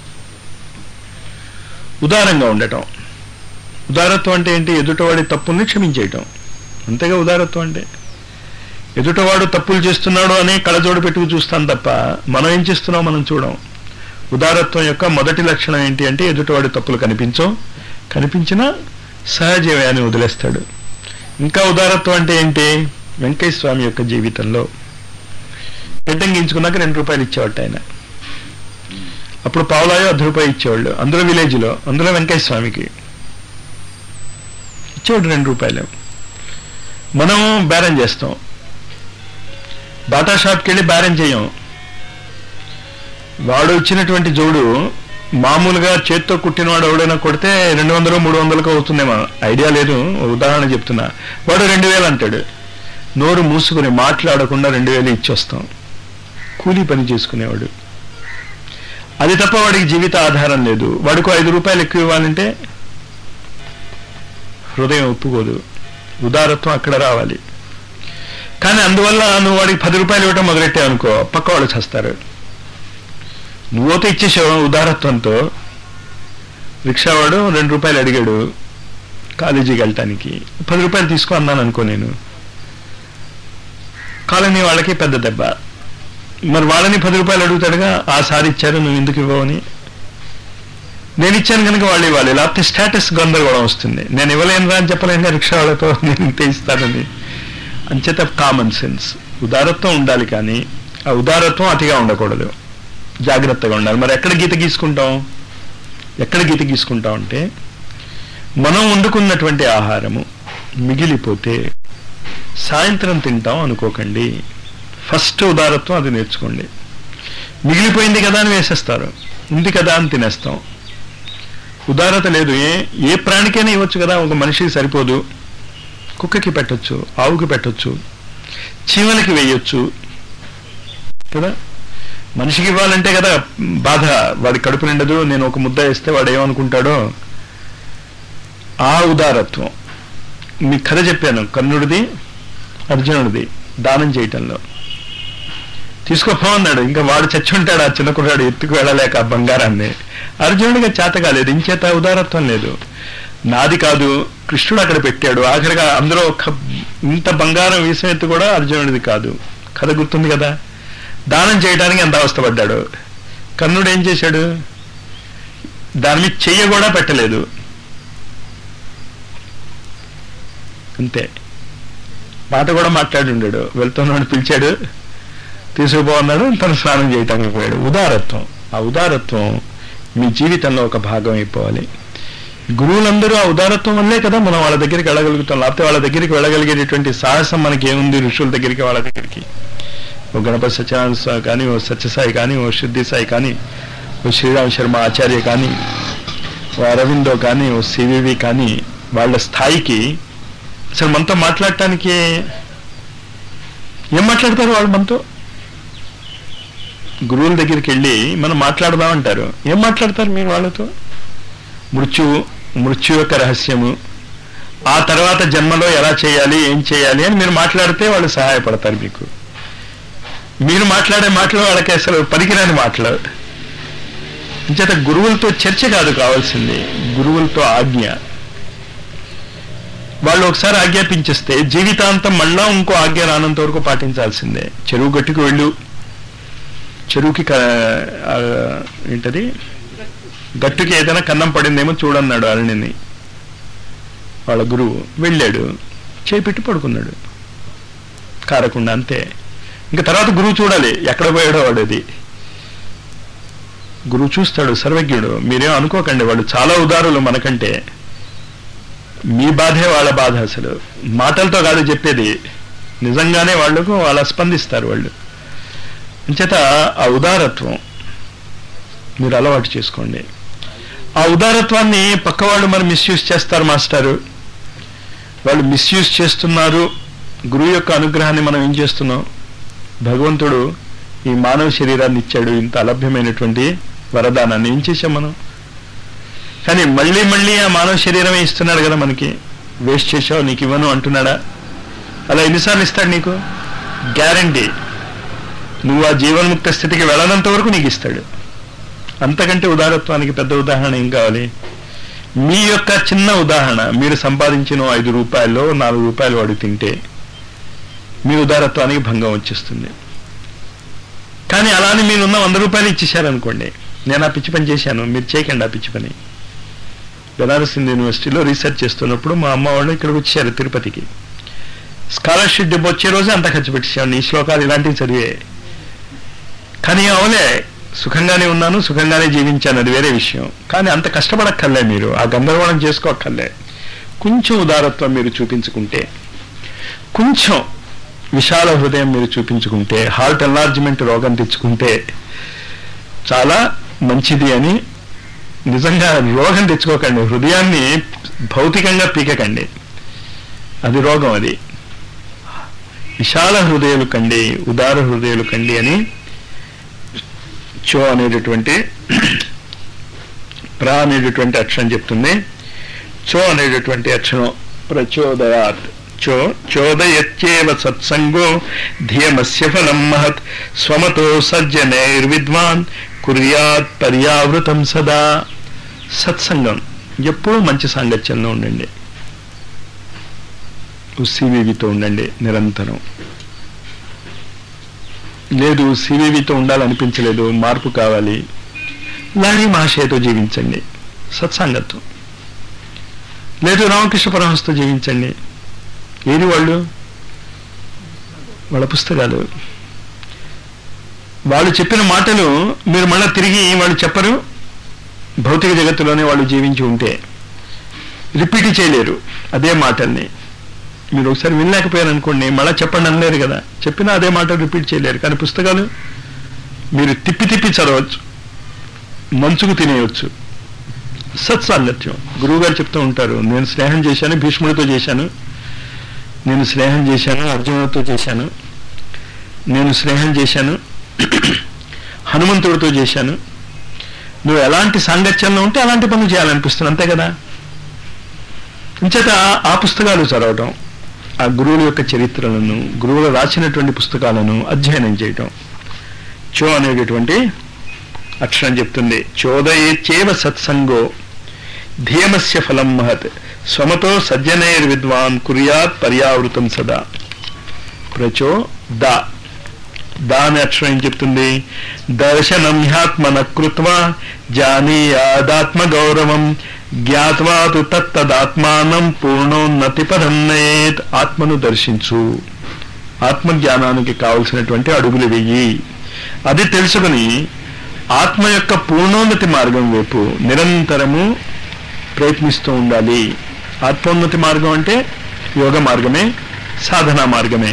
ఉదారంగా ఉండటం ఉదారత్వం అంటే ఏంటి ఎదుటవాడి తప్పుల్ని క్షమించేయటం అంతేగా ఉదారత్వం అంటే ఎదుటవాడు తప్పులు చేస్తున్నాడు అనే కళజోడు పెట్టుకు చూస్తాం తప్ప మనం ఏం చేస్తున్నాం మనం చూడం ఉదారత్వం యొక్క మొదటి లక్షణం ఏంటి అంటే ఎదుటవాడి తప్పులు కనిపించవు కనిపించినా సహజీవయాన్ని వదిలేస్తాడు ఇంకా ఉదారత్వం అంటే ఏంటి వెంకయ్య స్వామి యొక్క జీవితంలో గడ్డం గీంచుకున్నాక రెండు రూపాయలు ఇచ్చేవాడు ఆయన అప్పుడు పావులాయో అర్ధ రూపాయలు ఇచ్చేవాళ్ళు అందులో విలేజ్లో అందులో వెంకయ్య స్వామికి ఇచ్చేవాడు రెండు రూపాయలు మనం బేరం చేస్తాం బాటా షాప్కి వెళ్ళి బేరం చేయం వాడు ఇచ్చినటువంటి జోడు మామూలుగా చేత్తో కుట్టినవాడు ఎవడైనా కొడితే రెండు వందలు మూడు వందలకు అవుతుందేమో ఐడియా లేదు ఉదాహరణ చెప్తున్నా వాడు రెండు వేలు అంటాడు నోరు మూసుకుని మాట్లాడకుండా రెండు వేలు ఇచ్చొస్తాం కూలీ పని చేసుకునేవాడు అది తప్ప వాడికి జీవిత ఆధారం లేదు వాడికి ఐదు రూపాయలు ఎక్కువ ఇవ్వాలంటే హృదయం ఒప్పుకోదు ఉదారత్వం అక్కడ రావాలి కానీ అందువల్ల నువ్వు వాడికి పది రూపాయలు ఇవ్వటం మొదలెట్టావు అనుకో పక్క వాళ్ళు చేస్తారు నువ్వుతో ఇచ్చేసావు ఉదారత్వంతో రిక్షావాడు రెండు రూపాయలు అడిగాడు కాలేజీకి వెళ్ళటానికి పది రూపాయలు తీసుకో అన్నాను అనుకో నేను కాలనీ వాళ్ళకి పెద్ద దెబ్బ మరి వాళ్ళని పది రూపాయలు అడుగుతాడుగా ఆ సారి ఇచ్చారు నువ్వు ఎందుకు ఇవ్వవని నేను ఇచ్చాను కనుక వాళ్ళు ఇవ్వాలి లేకపోతే స్టేటస్ గందరగోళం వస్తుంది నేను ఇవ్వలేను రా అని చెప్పలేను రిక్షా వాళ్ళతో నేను ఇంతే ఇస్తానని అంచేత కామన్ సెన్స్ ఉదారత్వం ఉండాలి కానీ ఆ ఉదారత్వం అతిగా ఉండకూడదు జాగ్రత్తగా ఉండాలి మరి ఎక్కడ గీత గీసుకుంటాం ఎక్కడ గీత గీసుకుంటాం అంటే మనం వండుకున్నటువంటి ఆహారము మిగిలిపోతే సాయంత్రం తింటాం అనుకోకండి ఫస్ట్ ఉదారత్వం అది నేర్చుకోండి మిగిలిపోయింది కదా అని వేసేస్తారు ఉంది కదా అని తినేస్తాం ఉదారత లేదు ఏ ఏ ప్రాణికైనా ఇవ్వచ్చు కదా ఒక మనిషికి సరిపోదు కుక్కకి పెట్టొచ్చు ఆవుకి పెట్టొచ్చు చీమలకి వేయొచ్చు కదా మనిషికి ఇవ్వాలంటే కదా బాధ వాడి కడుపు నిండదు నేను ఒక ముద్ద వేస్తే వాడు ఏమనుకుంటాడో ఆ ఉదారత్వం మీ కథ చెప్పాను కర్ణుడిది అర్జునుడిది దానం చేయటంలో తీసుకోపో అన్నాడు ఇంకా వాడు చచ్చుంటాడు ఆ చిన్న కుర్రాడు ఎత్తుకు వెళ్ళలేక ఆ బంగారాన్ని అర్జునుడిగా చేత కాలేదు ఇంచేత ఉదారత్వం లేదు నాది కాదు కృష్ణుడు అక్కడ పెట్టాడు ఆఖరిగా అందులో ఒక ఇంత బంగారం వీసం ఎత్తు కూడా అర్జునుడిది కాదు కథ గుర్తుంది కదా దానం చేయడానికి ఎంత అవస్థపడ్డాడు కర్ణుడు ఏం చేశాడు దాని మీద చెయ్య కూడా పెట్టలేదు అంతే మాట కూడా మాట్లాడుండాడు వెళ్తున్నాడు పిలిచాడు తీసుకుపోన్నాడు తను స్నానం చేయటానికి పోయాడు ఉదారత్వం ఆ ఉదారత్వం మీ జీవితంలో ఒక భాగం అయిపోవాలి గురువులందరూ ఆ ఉదారత్వం వల్లే కదా మనం వాళ్ళ దగ్గరికి వెళ్ళగలుగుతాం లేకపోతే వాళ్ళ దగ్గరికి వెళ్ళగలిగేటటువంటి సాహసం మనకి ఏముంది ఋషుల దగ్గరికి వాళ్ళ దగ్గరికి ఓ గణపతి సత్యనారాయణ స్వామి కానీ ఓ సత్యసాయి కానీ ఓ శుద్ధి సాయి కానీ ఓ శ్రీరామ్ శర్మ ఆచార్య కానీ ఓ అరవిందో కానీ ఓ సివివి కానీ వాళ్ళ స్థాయికి అసలు మనతో మాట్లాడటానికి ఏం మాట్లాడతారు వాళ్ళు మనతో గురువుల దగ్గరికి వెళ్ళి మనం మాట్లాడదాం అంటారు ఏం మాట్లాడతారు మీరు వాళ్ళతో మృత్యువు మృత్యు యొక్క రహస్యము ఆ తర్వాత జన్మలో ఎలా చేయాలి ఏం చేయాలి అని మీరు మాట్లాడితే వాళ్ళు సహాయపడతారు మీకు మీరు మాట్లాడే మాటలు వాళ్ళకి అసలు పనికిరాని మాటలు ఇంచేత గురువులతో చర్చ కాదు కావాల్సింది గురువులతో ఆజ్ఞ వాళ్ళు ఒకసారి ఆజ్ఞాపించేస్తే జీవితాంతం మళ్ళా ఇంకో ఆజ్ఞ రానంత వరకు పాటించాల్సిందే చెరువు గట్టుకు వెళ్ళు చెరువుకి క- ఆ, ఏంటది గట్టుకి ఏదైనా కన్నం పడిందేమో చూడన్నాడు అరణిని వాళ్ళ గురువు వెళ్ళాడు చేపెట్టి పడుకున్నాడు కారకుండా అంతే ఇంకా తర్వాత గురువు చూడాలి ఎక్కడ పోయాడో వాడు అది గురువు చూస్తాడు సర్వజ్ఞుడు మీరేం అనుకోకండి వాళ్ళు చాలా ఉదారులు మనకంటే మీ బాధే వాళ్ళ బాధ అసలు మాటలతో కాదు చెప్పేది నిజంగానే వాళ్ళకు అలా స్పందిస్తారు వాళ్ళు అంచేత ఆ ఉదారత్వం మీరు అలవాటు చేసుకోండి ఆ ఉదారత్వాన్ని పక్క వాళ్ళు మరి మిస్యూజ్ చేస్తారు మాస్టారు వాళ్ళు మిస్యూజ్ చేస్తున్నారు గురువు యొక్క అనుగ్రహాన్ని మనం ఏం చేస్తున్నాం భగవంతుడు ఈ మానవ శరీరాన్ని ఇచ్చాడు ఇంత అలభ్యమైనటువంటి వరదానాన్ని ఏం చేశాం మనం కానీ మళ్ళీ మళ్ళీ ఆ మానవ శరీరమే ఇస్తున్నాడు కదా మనకి వేస్ట్ చేసావు నీకు ఇవ్వను అంటున్నాడా అలా ఎన్నిసార్లు ఇస్తాడు నీకు గ్యారంటీ నువ్వు ఆ జీవన్ముక్త స్థితికి వెళ్ళనంత వరకు నీకు ఇస్తాడు అంతకంటే ఉదారత్వానికి పెద్ద ఉదాహరణ ఏం కావాలి మీ యొక్క చిన్న ఉదాహరణ మీరు సంపాదించిన ఐదు రూపాయల్లో నాలుగు రూపాయలు వాడు తింటే మీ ఉదారత్వానికి భంగం వచ్చేస్తుంది కానీ అలానే మీరున్న వంద రూపాయలు ఇచ్చేశారనుకోండి నేను ఆ పిచ్చి పని చేశాను మీరు చేయకండి ఆ పిచ్చి పని బెనారస్ హిందూ యూనివర్సిటీలో రీసెర్చ్ చేస్తున్నప్పుడు మా అమ్మ వాళ్ళు ఇక్కడికి వచ్చారు తిరుపతికి స్కాలర్షిప్ డబ్బు వచ్చే రోజే అంత ఖర్చు పెట్టేసాను ఈ శ్లోకాలు ఇలాంటివి చదివే కానీ అవలే సుఖంగానే ఉన్నాను సుఖంగానే జీవించాను అది వేరే విషయం కానీ అంత కష్టపడక్కర్లే మీరు ఆ గందరగోళం చేసుకోక్కర్లే కొంచెం ఉదారత్వం మీరు చూపించుకుంటే కొంచెం విశాల హృదయం మీరు చూపించుకుంటే హార్ట్ ఎన్లార్జ్మెంట్ రోగం తెచ్చుకుంటే చాలా మంచిది అని నిజంగా రోగం తెచ్చుకోకండి హృదయాన్ని భౌతికంగా పీకకండి అది రోగం అది విశాల హృదయాలు కండి ఉదార హృదయాలు కండి అని చో అనేటటువంటి ప్రా అనేటటువంటి అక్షరం చెప్తుంది చో అనేటటువంటి అక్షరం ప్రచోదయాత్ చో చోదయత్యేవ సత్సంగో ధియమస్య ఫలం మహత్ స్వమతో సజ్జనైర్విద్వాన్ కుర్యాత్ పర్యావృతం సదా సత్సంగం ఎప్పుడూ మంచి సాంగత్యంలో ఉండండి సివివితో ఉండండి నిరంతరం లేదు సివివితో ఉండాలనిపించలేదు మార్పు కావాలి లారీ మహాశయతో జీవించండి సత్సాంగత్వం లేదు రామకృష్ణ పరమహంసతో జీవించండి ఏది వాళ్ళు వాళ్ళ పుస్తకాలు వాళ్ళు చెప్పిన మాటలు మీరు మళ్ళీ తిరిగి వాళ్ళు చెప్పరు భౌతిక జగత్తులోనే వాళ్ళు జీవించి ఉంటే రిపీట్ చేయలేరు అదే మాటల్ని మీరు ఒకసారి వినలేకపోయారు అనుకోండి మళ్ళీ చెప్పండి అనలేరు కదా చెప్పినా అదే మాట రిపీట్ చేయలేరు కానీ పుస్తకాలు మీరు తిప్పి తిప్పి చదవచ్చు మంచుకు తినేయవచ్చు సత్సాంగత్యం గురువు గారు చెప్తూ ఉంటారు నేను స్నేహం చేశాను భీష్ముడితో చేశాను నేను స్నేహం చేశాను అర్జునుడితో చేశాను నేను స్నేహం చేశాను హనుమంతుడితో చేశాను నువ్వు ఎలాంటి సాంగత్యంలో ఉంటే అలాంటి పనులు చేయాలనిపిస్తుంది అంతే కదా ఇంచేత ఆ పుస్తకాలు చదవటం ఆ గురువుల యొక్క చరిత్రలను గురువులు రాసినటువంటి పుస్తకాలను అధ్యయనం చేయటం చో అనేటటువంటి అక్షరం చెప్తుంది చోదయేచ్చేవ సత్సంగో ధీయమస్య ఫలం మహత్ స్వమతో సజ్జనైర్ విద్వాన్ కుర్యాత్ పర్యావృతం సదా ప్రచో దా దాని అక్షరం ఏం చెప్తుంది దర్శనం హ్యాత్మన కృత్వా జానీయాదాత్మ గౌరవం జ్ఞాత్వా తు తత్తదాత్మానం పూర్ణోన్నతి పదన్నయేత్ ఆత్మను దర్శించు ఆత్మజ్ఞానానికి కావలసినటువంటి అడుగులు వెయ్యి అది తెలుసుకుని ఆత్మ యొక్క పూర్ణోన్నతి మార్గం వైపు నిరంతరము ప్రయత్నిస్తూ ఉండాలి ఆత్మోన్నతి మార్గం అంటే యోగ మార్గమే సాధనా మార్గమే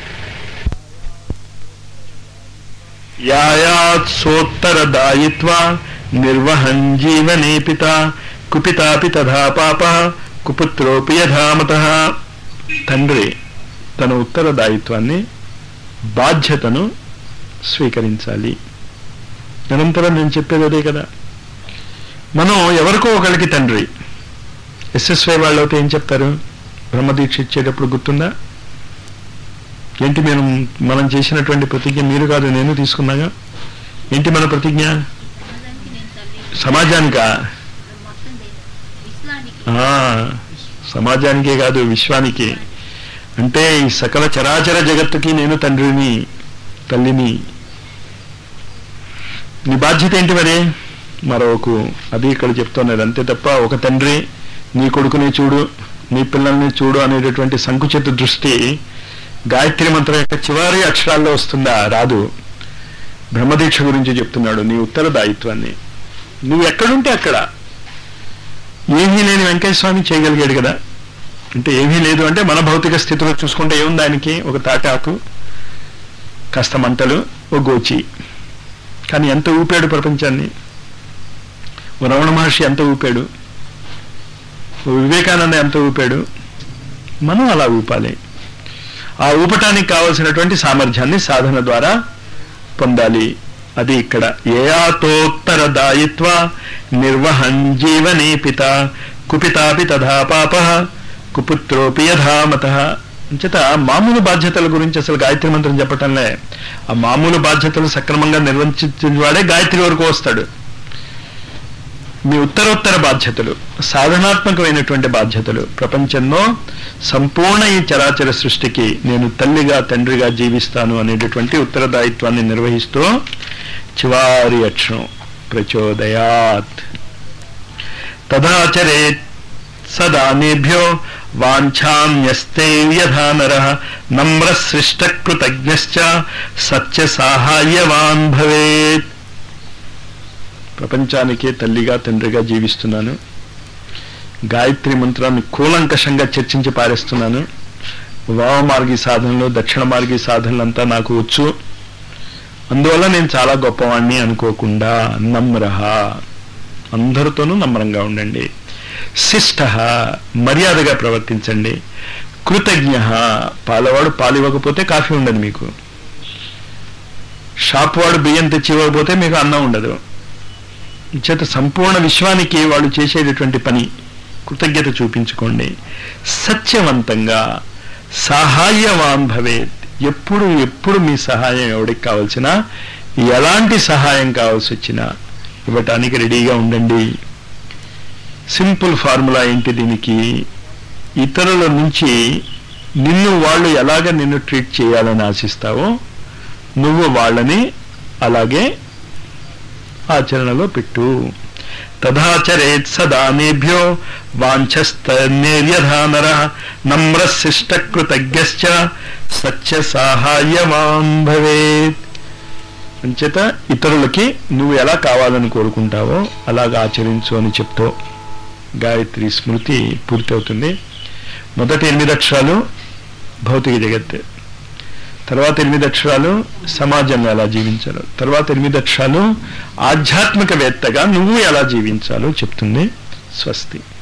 యాయాత్ సోత్తర దాయిత్వ నిర్వహన్ జీవనే పిత కుపితాపి తథా పాప కుపుత్రోపి యథామత తండ్రి తన ఉత్తర దాయిత్వాన్ని బాధ్యతను స్వీకరించాలి నిరంతరం నేను చెప్పేది అదే కదా మనం ఎవరికో ఒకరికి తండ్రి ఎస్ఎస్వై వాళ్ళతో ఏం చెప్తారు బ్రహ్మదీక్ష ఇచ్చేటప్పుడు గుర్తుందా ఏంటి మేము మనం చేసినటువంటి ప్రతిజ్ఞ మీరు కాదు నేను తీసుకున్నాగా ఏంటి మన ప్రతిజ్ఞ సమాజానికి నేను తల్లి సమాజానికా మొత్తం దేశం విశ్వానికి ఆ, సమాజానికే కాదు విశ్వానికి అంటే ఈ సకల చరాచర జగత్తుకి నేను తండ్రిని తల్లిని నీ బాధ్యత ఏంటి మరి మరొక అది ఇక్కడ చెప్తున్నది అంతే తప్ప ఒక తండ్రి నీ కొడుకుని చూడు నీ పిల్లల్ని చూడు అనేటటువంటి సంకుచిత దృష్టి గాయత్రి మంత్రం యొక్క చివరి అక్షరాల్లో వస్తుందా రాదు బ్రహ్మదీక్ష గురించి చెప్తున్నాడు నీ ఉత్తర దాయిత్వాన్ని నువ్వు ఎక్కడుంటే అక్కడ ఏమీ లేని వెంకయ్య స్వామి చేయగలిగాడు కదా అంటే ఏమీ లేదు అంటే మన భౌతిక స్థితిలో చూసుకుంటే ఏముంది ఆయనకి ఒక తాటాకు కాస్త మంటలు ఓ గోచి కానీ ఎంత ఊపాడు ప్రపంచాన్ని ఓ రమణ మహర్షి ఎంత ఊపాడు ఓ వివేకానంద ఎంత ఊపాడు మనం అలా ఊపాలి ఆ ఊపటానికి కావలసినటువంటి సామర్థ్యాన్ని సాధన ద్వారా పొందాలి అది ఇక్కడ ఏయాతోత్తర దాయిత్వ నిర్వహన్ జీవనే పిత కుపితాపి తథా పాప కుపుత్రోపి యథామత అంచేత మామూలు బాధ్యతల గురించి అసలు గాయత్రి మంత్రం చెప్పటంలే ఆ మామూలు బాధ్యతలు సక్రమంగా నిర్వహించిన వాడే గాయత్రి వరకు వస్తాడు మీ ఉత్తరోత్తర బాధ్యతలు సాధనాత్మకమైనటువంటి బాధ్యతలు ప్రపంచంలో సంపూర్ణ ఈ చరాచర సృష్టికి నేను తల్లిగా తండ్రిగా జీవిస్తాను అనేటటువంటి ఉత్తరదాయిత్వాన్ని నిర్వహిస్తూ చివారి అక్షరం ప్రచోదయాత్ తదాచరేత్ సదానేభ్యో వాంఛామ్యస్తే యథా నర నమ్ర సృష్ట కృతజ్ఞశ్చ సత్య సాహాయ్యవాన్ భవేత్ ప్రపంచానికే తల్లిగా తండ్రిగా జీవిస్తున్నాను గాయత్రి మంత్రాన్ని కూలంకషంగా చర్చించి పారేస్తున్నాను వామమార్గి సాధనలు దక్షిణ మార్గి సాధనలంతా నాకు వచ్చు అందువల్ల నేను చాలా గొప్పవాణ్ణి అనుకోకుండా నమ్రహ అందరితోనూ నమ్రంగా ఉండండి శిష్ట మర్యాదగా ప్రవర్తించండి కృతజ్ఞ పాలవాడు పాలు ఇవ్వకపోతే కాఫీ ఉండదు మీకు షాప్ వాడు బియ్యం తెచ్చి ఇవ్వకపోతే మీకు అన్నం ఉండదు చేత సంపూర్ణ విశ్వానికి వాళ్ళు చేసేటటువంటి పని కృతజ్ఞత చూపించుకోండి సత్యవంతంగా సహాయవాన్ భవేత్ ఎప్పుడు ఎప్పుడు మీ సహాయం ఎవరికి కావాల్సిన ఎలాంటి సహాయం కావాల్సి వచ్చినా ఇవ్వటానికి రెడీగా ఉండండి సింపుల్ ఫార్ములా ఏంటి దీనికి ఇతరుల నుంచి నిన్ను వాళ్ళు ఎలాగ నిన్ను ట్రీట్ చేయాలని ఆశిస్తావో నువ్వు వాళ్ళని అలాగే ఆచరణలో పెట్టు తదాచరేత్ సదానేభ్యో వాంఛస్తన్యర్యధానర నమ్రశిష్ట కృతజ్ఞశ్చ సత్య సహాయవాన్ భవేత్ అంచేత ఇతరులకి నువ్వు ఎలా కావాలని కోరుకుంటావో అలాగ ఆచరించు అని చెప్తూ గాయత్రి స్మృతి పూర్తవుతుంది మొదటి ఎనిమిది అక్షరాలు భౌతిక జగత్ తర్వాత ఎనిమిది అక్షరాలు సమాజంలో ఎలా జీవించాలో తర్వాత ఎనిమిది అక్షరాలు ఆధ్యాత్మికవేత్తగా నువ్వు ఎలా జీవించాలో చెప్తుంది స్వస్తి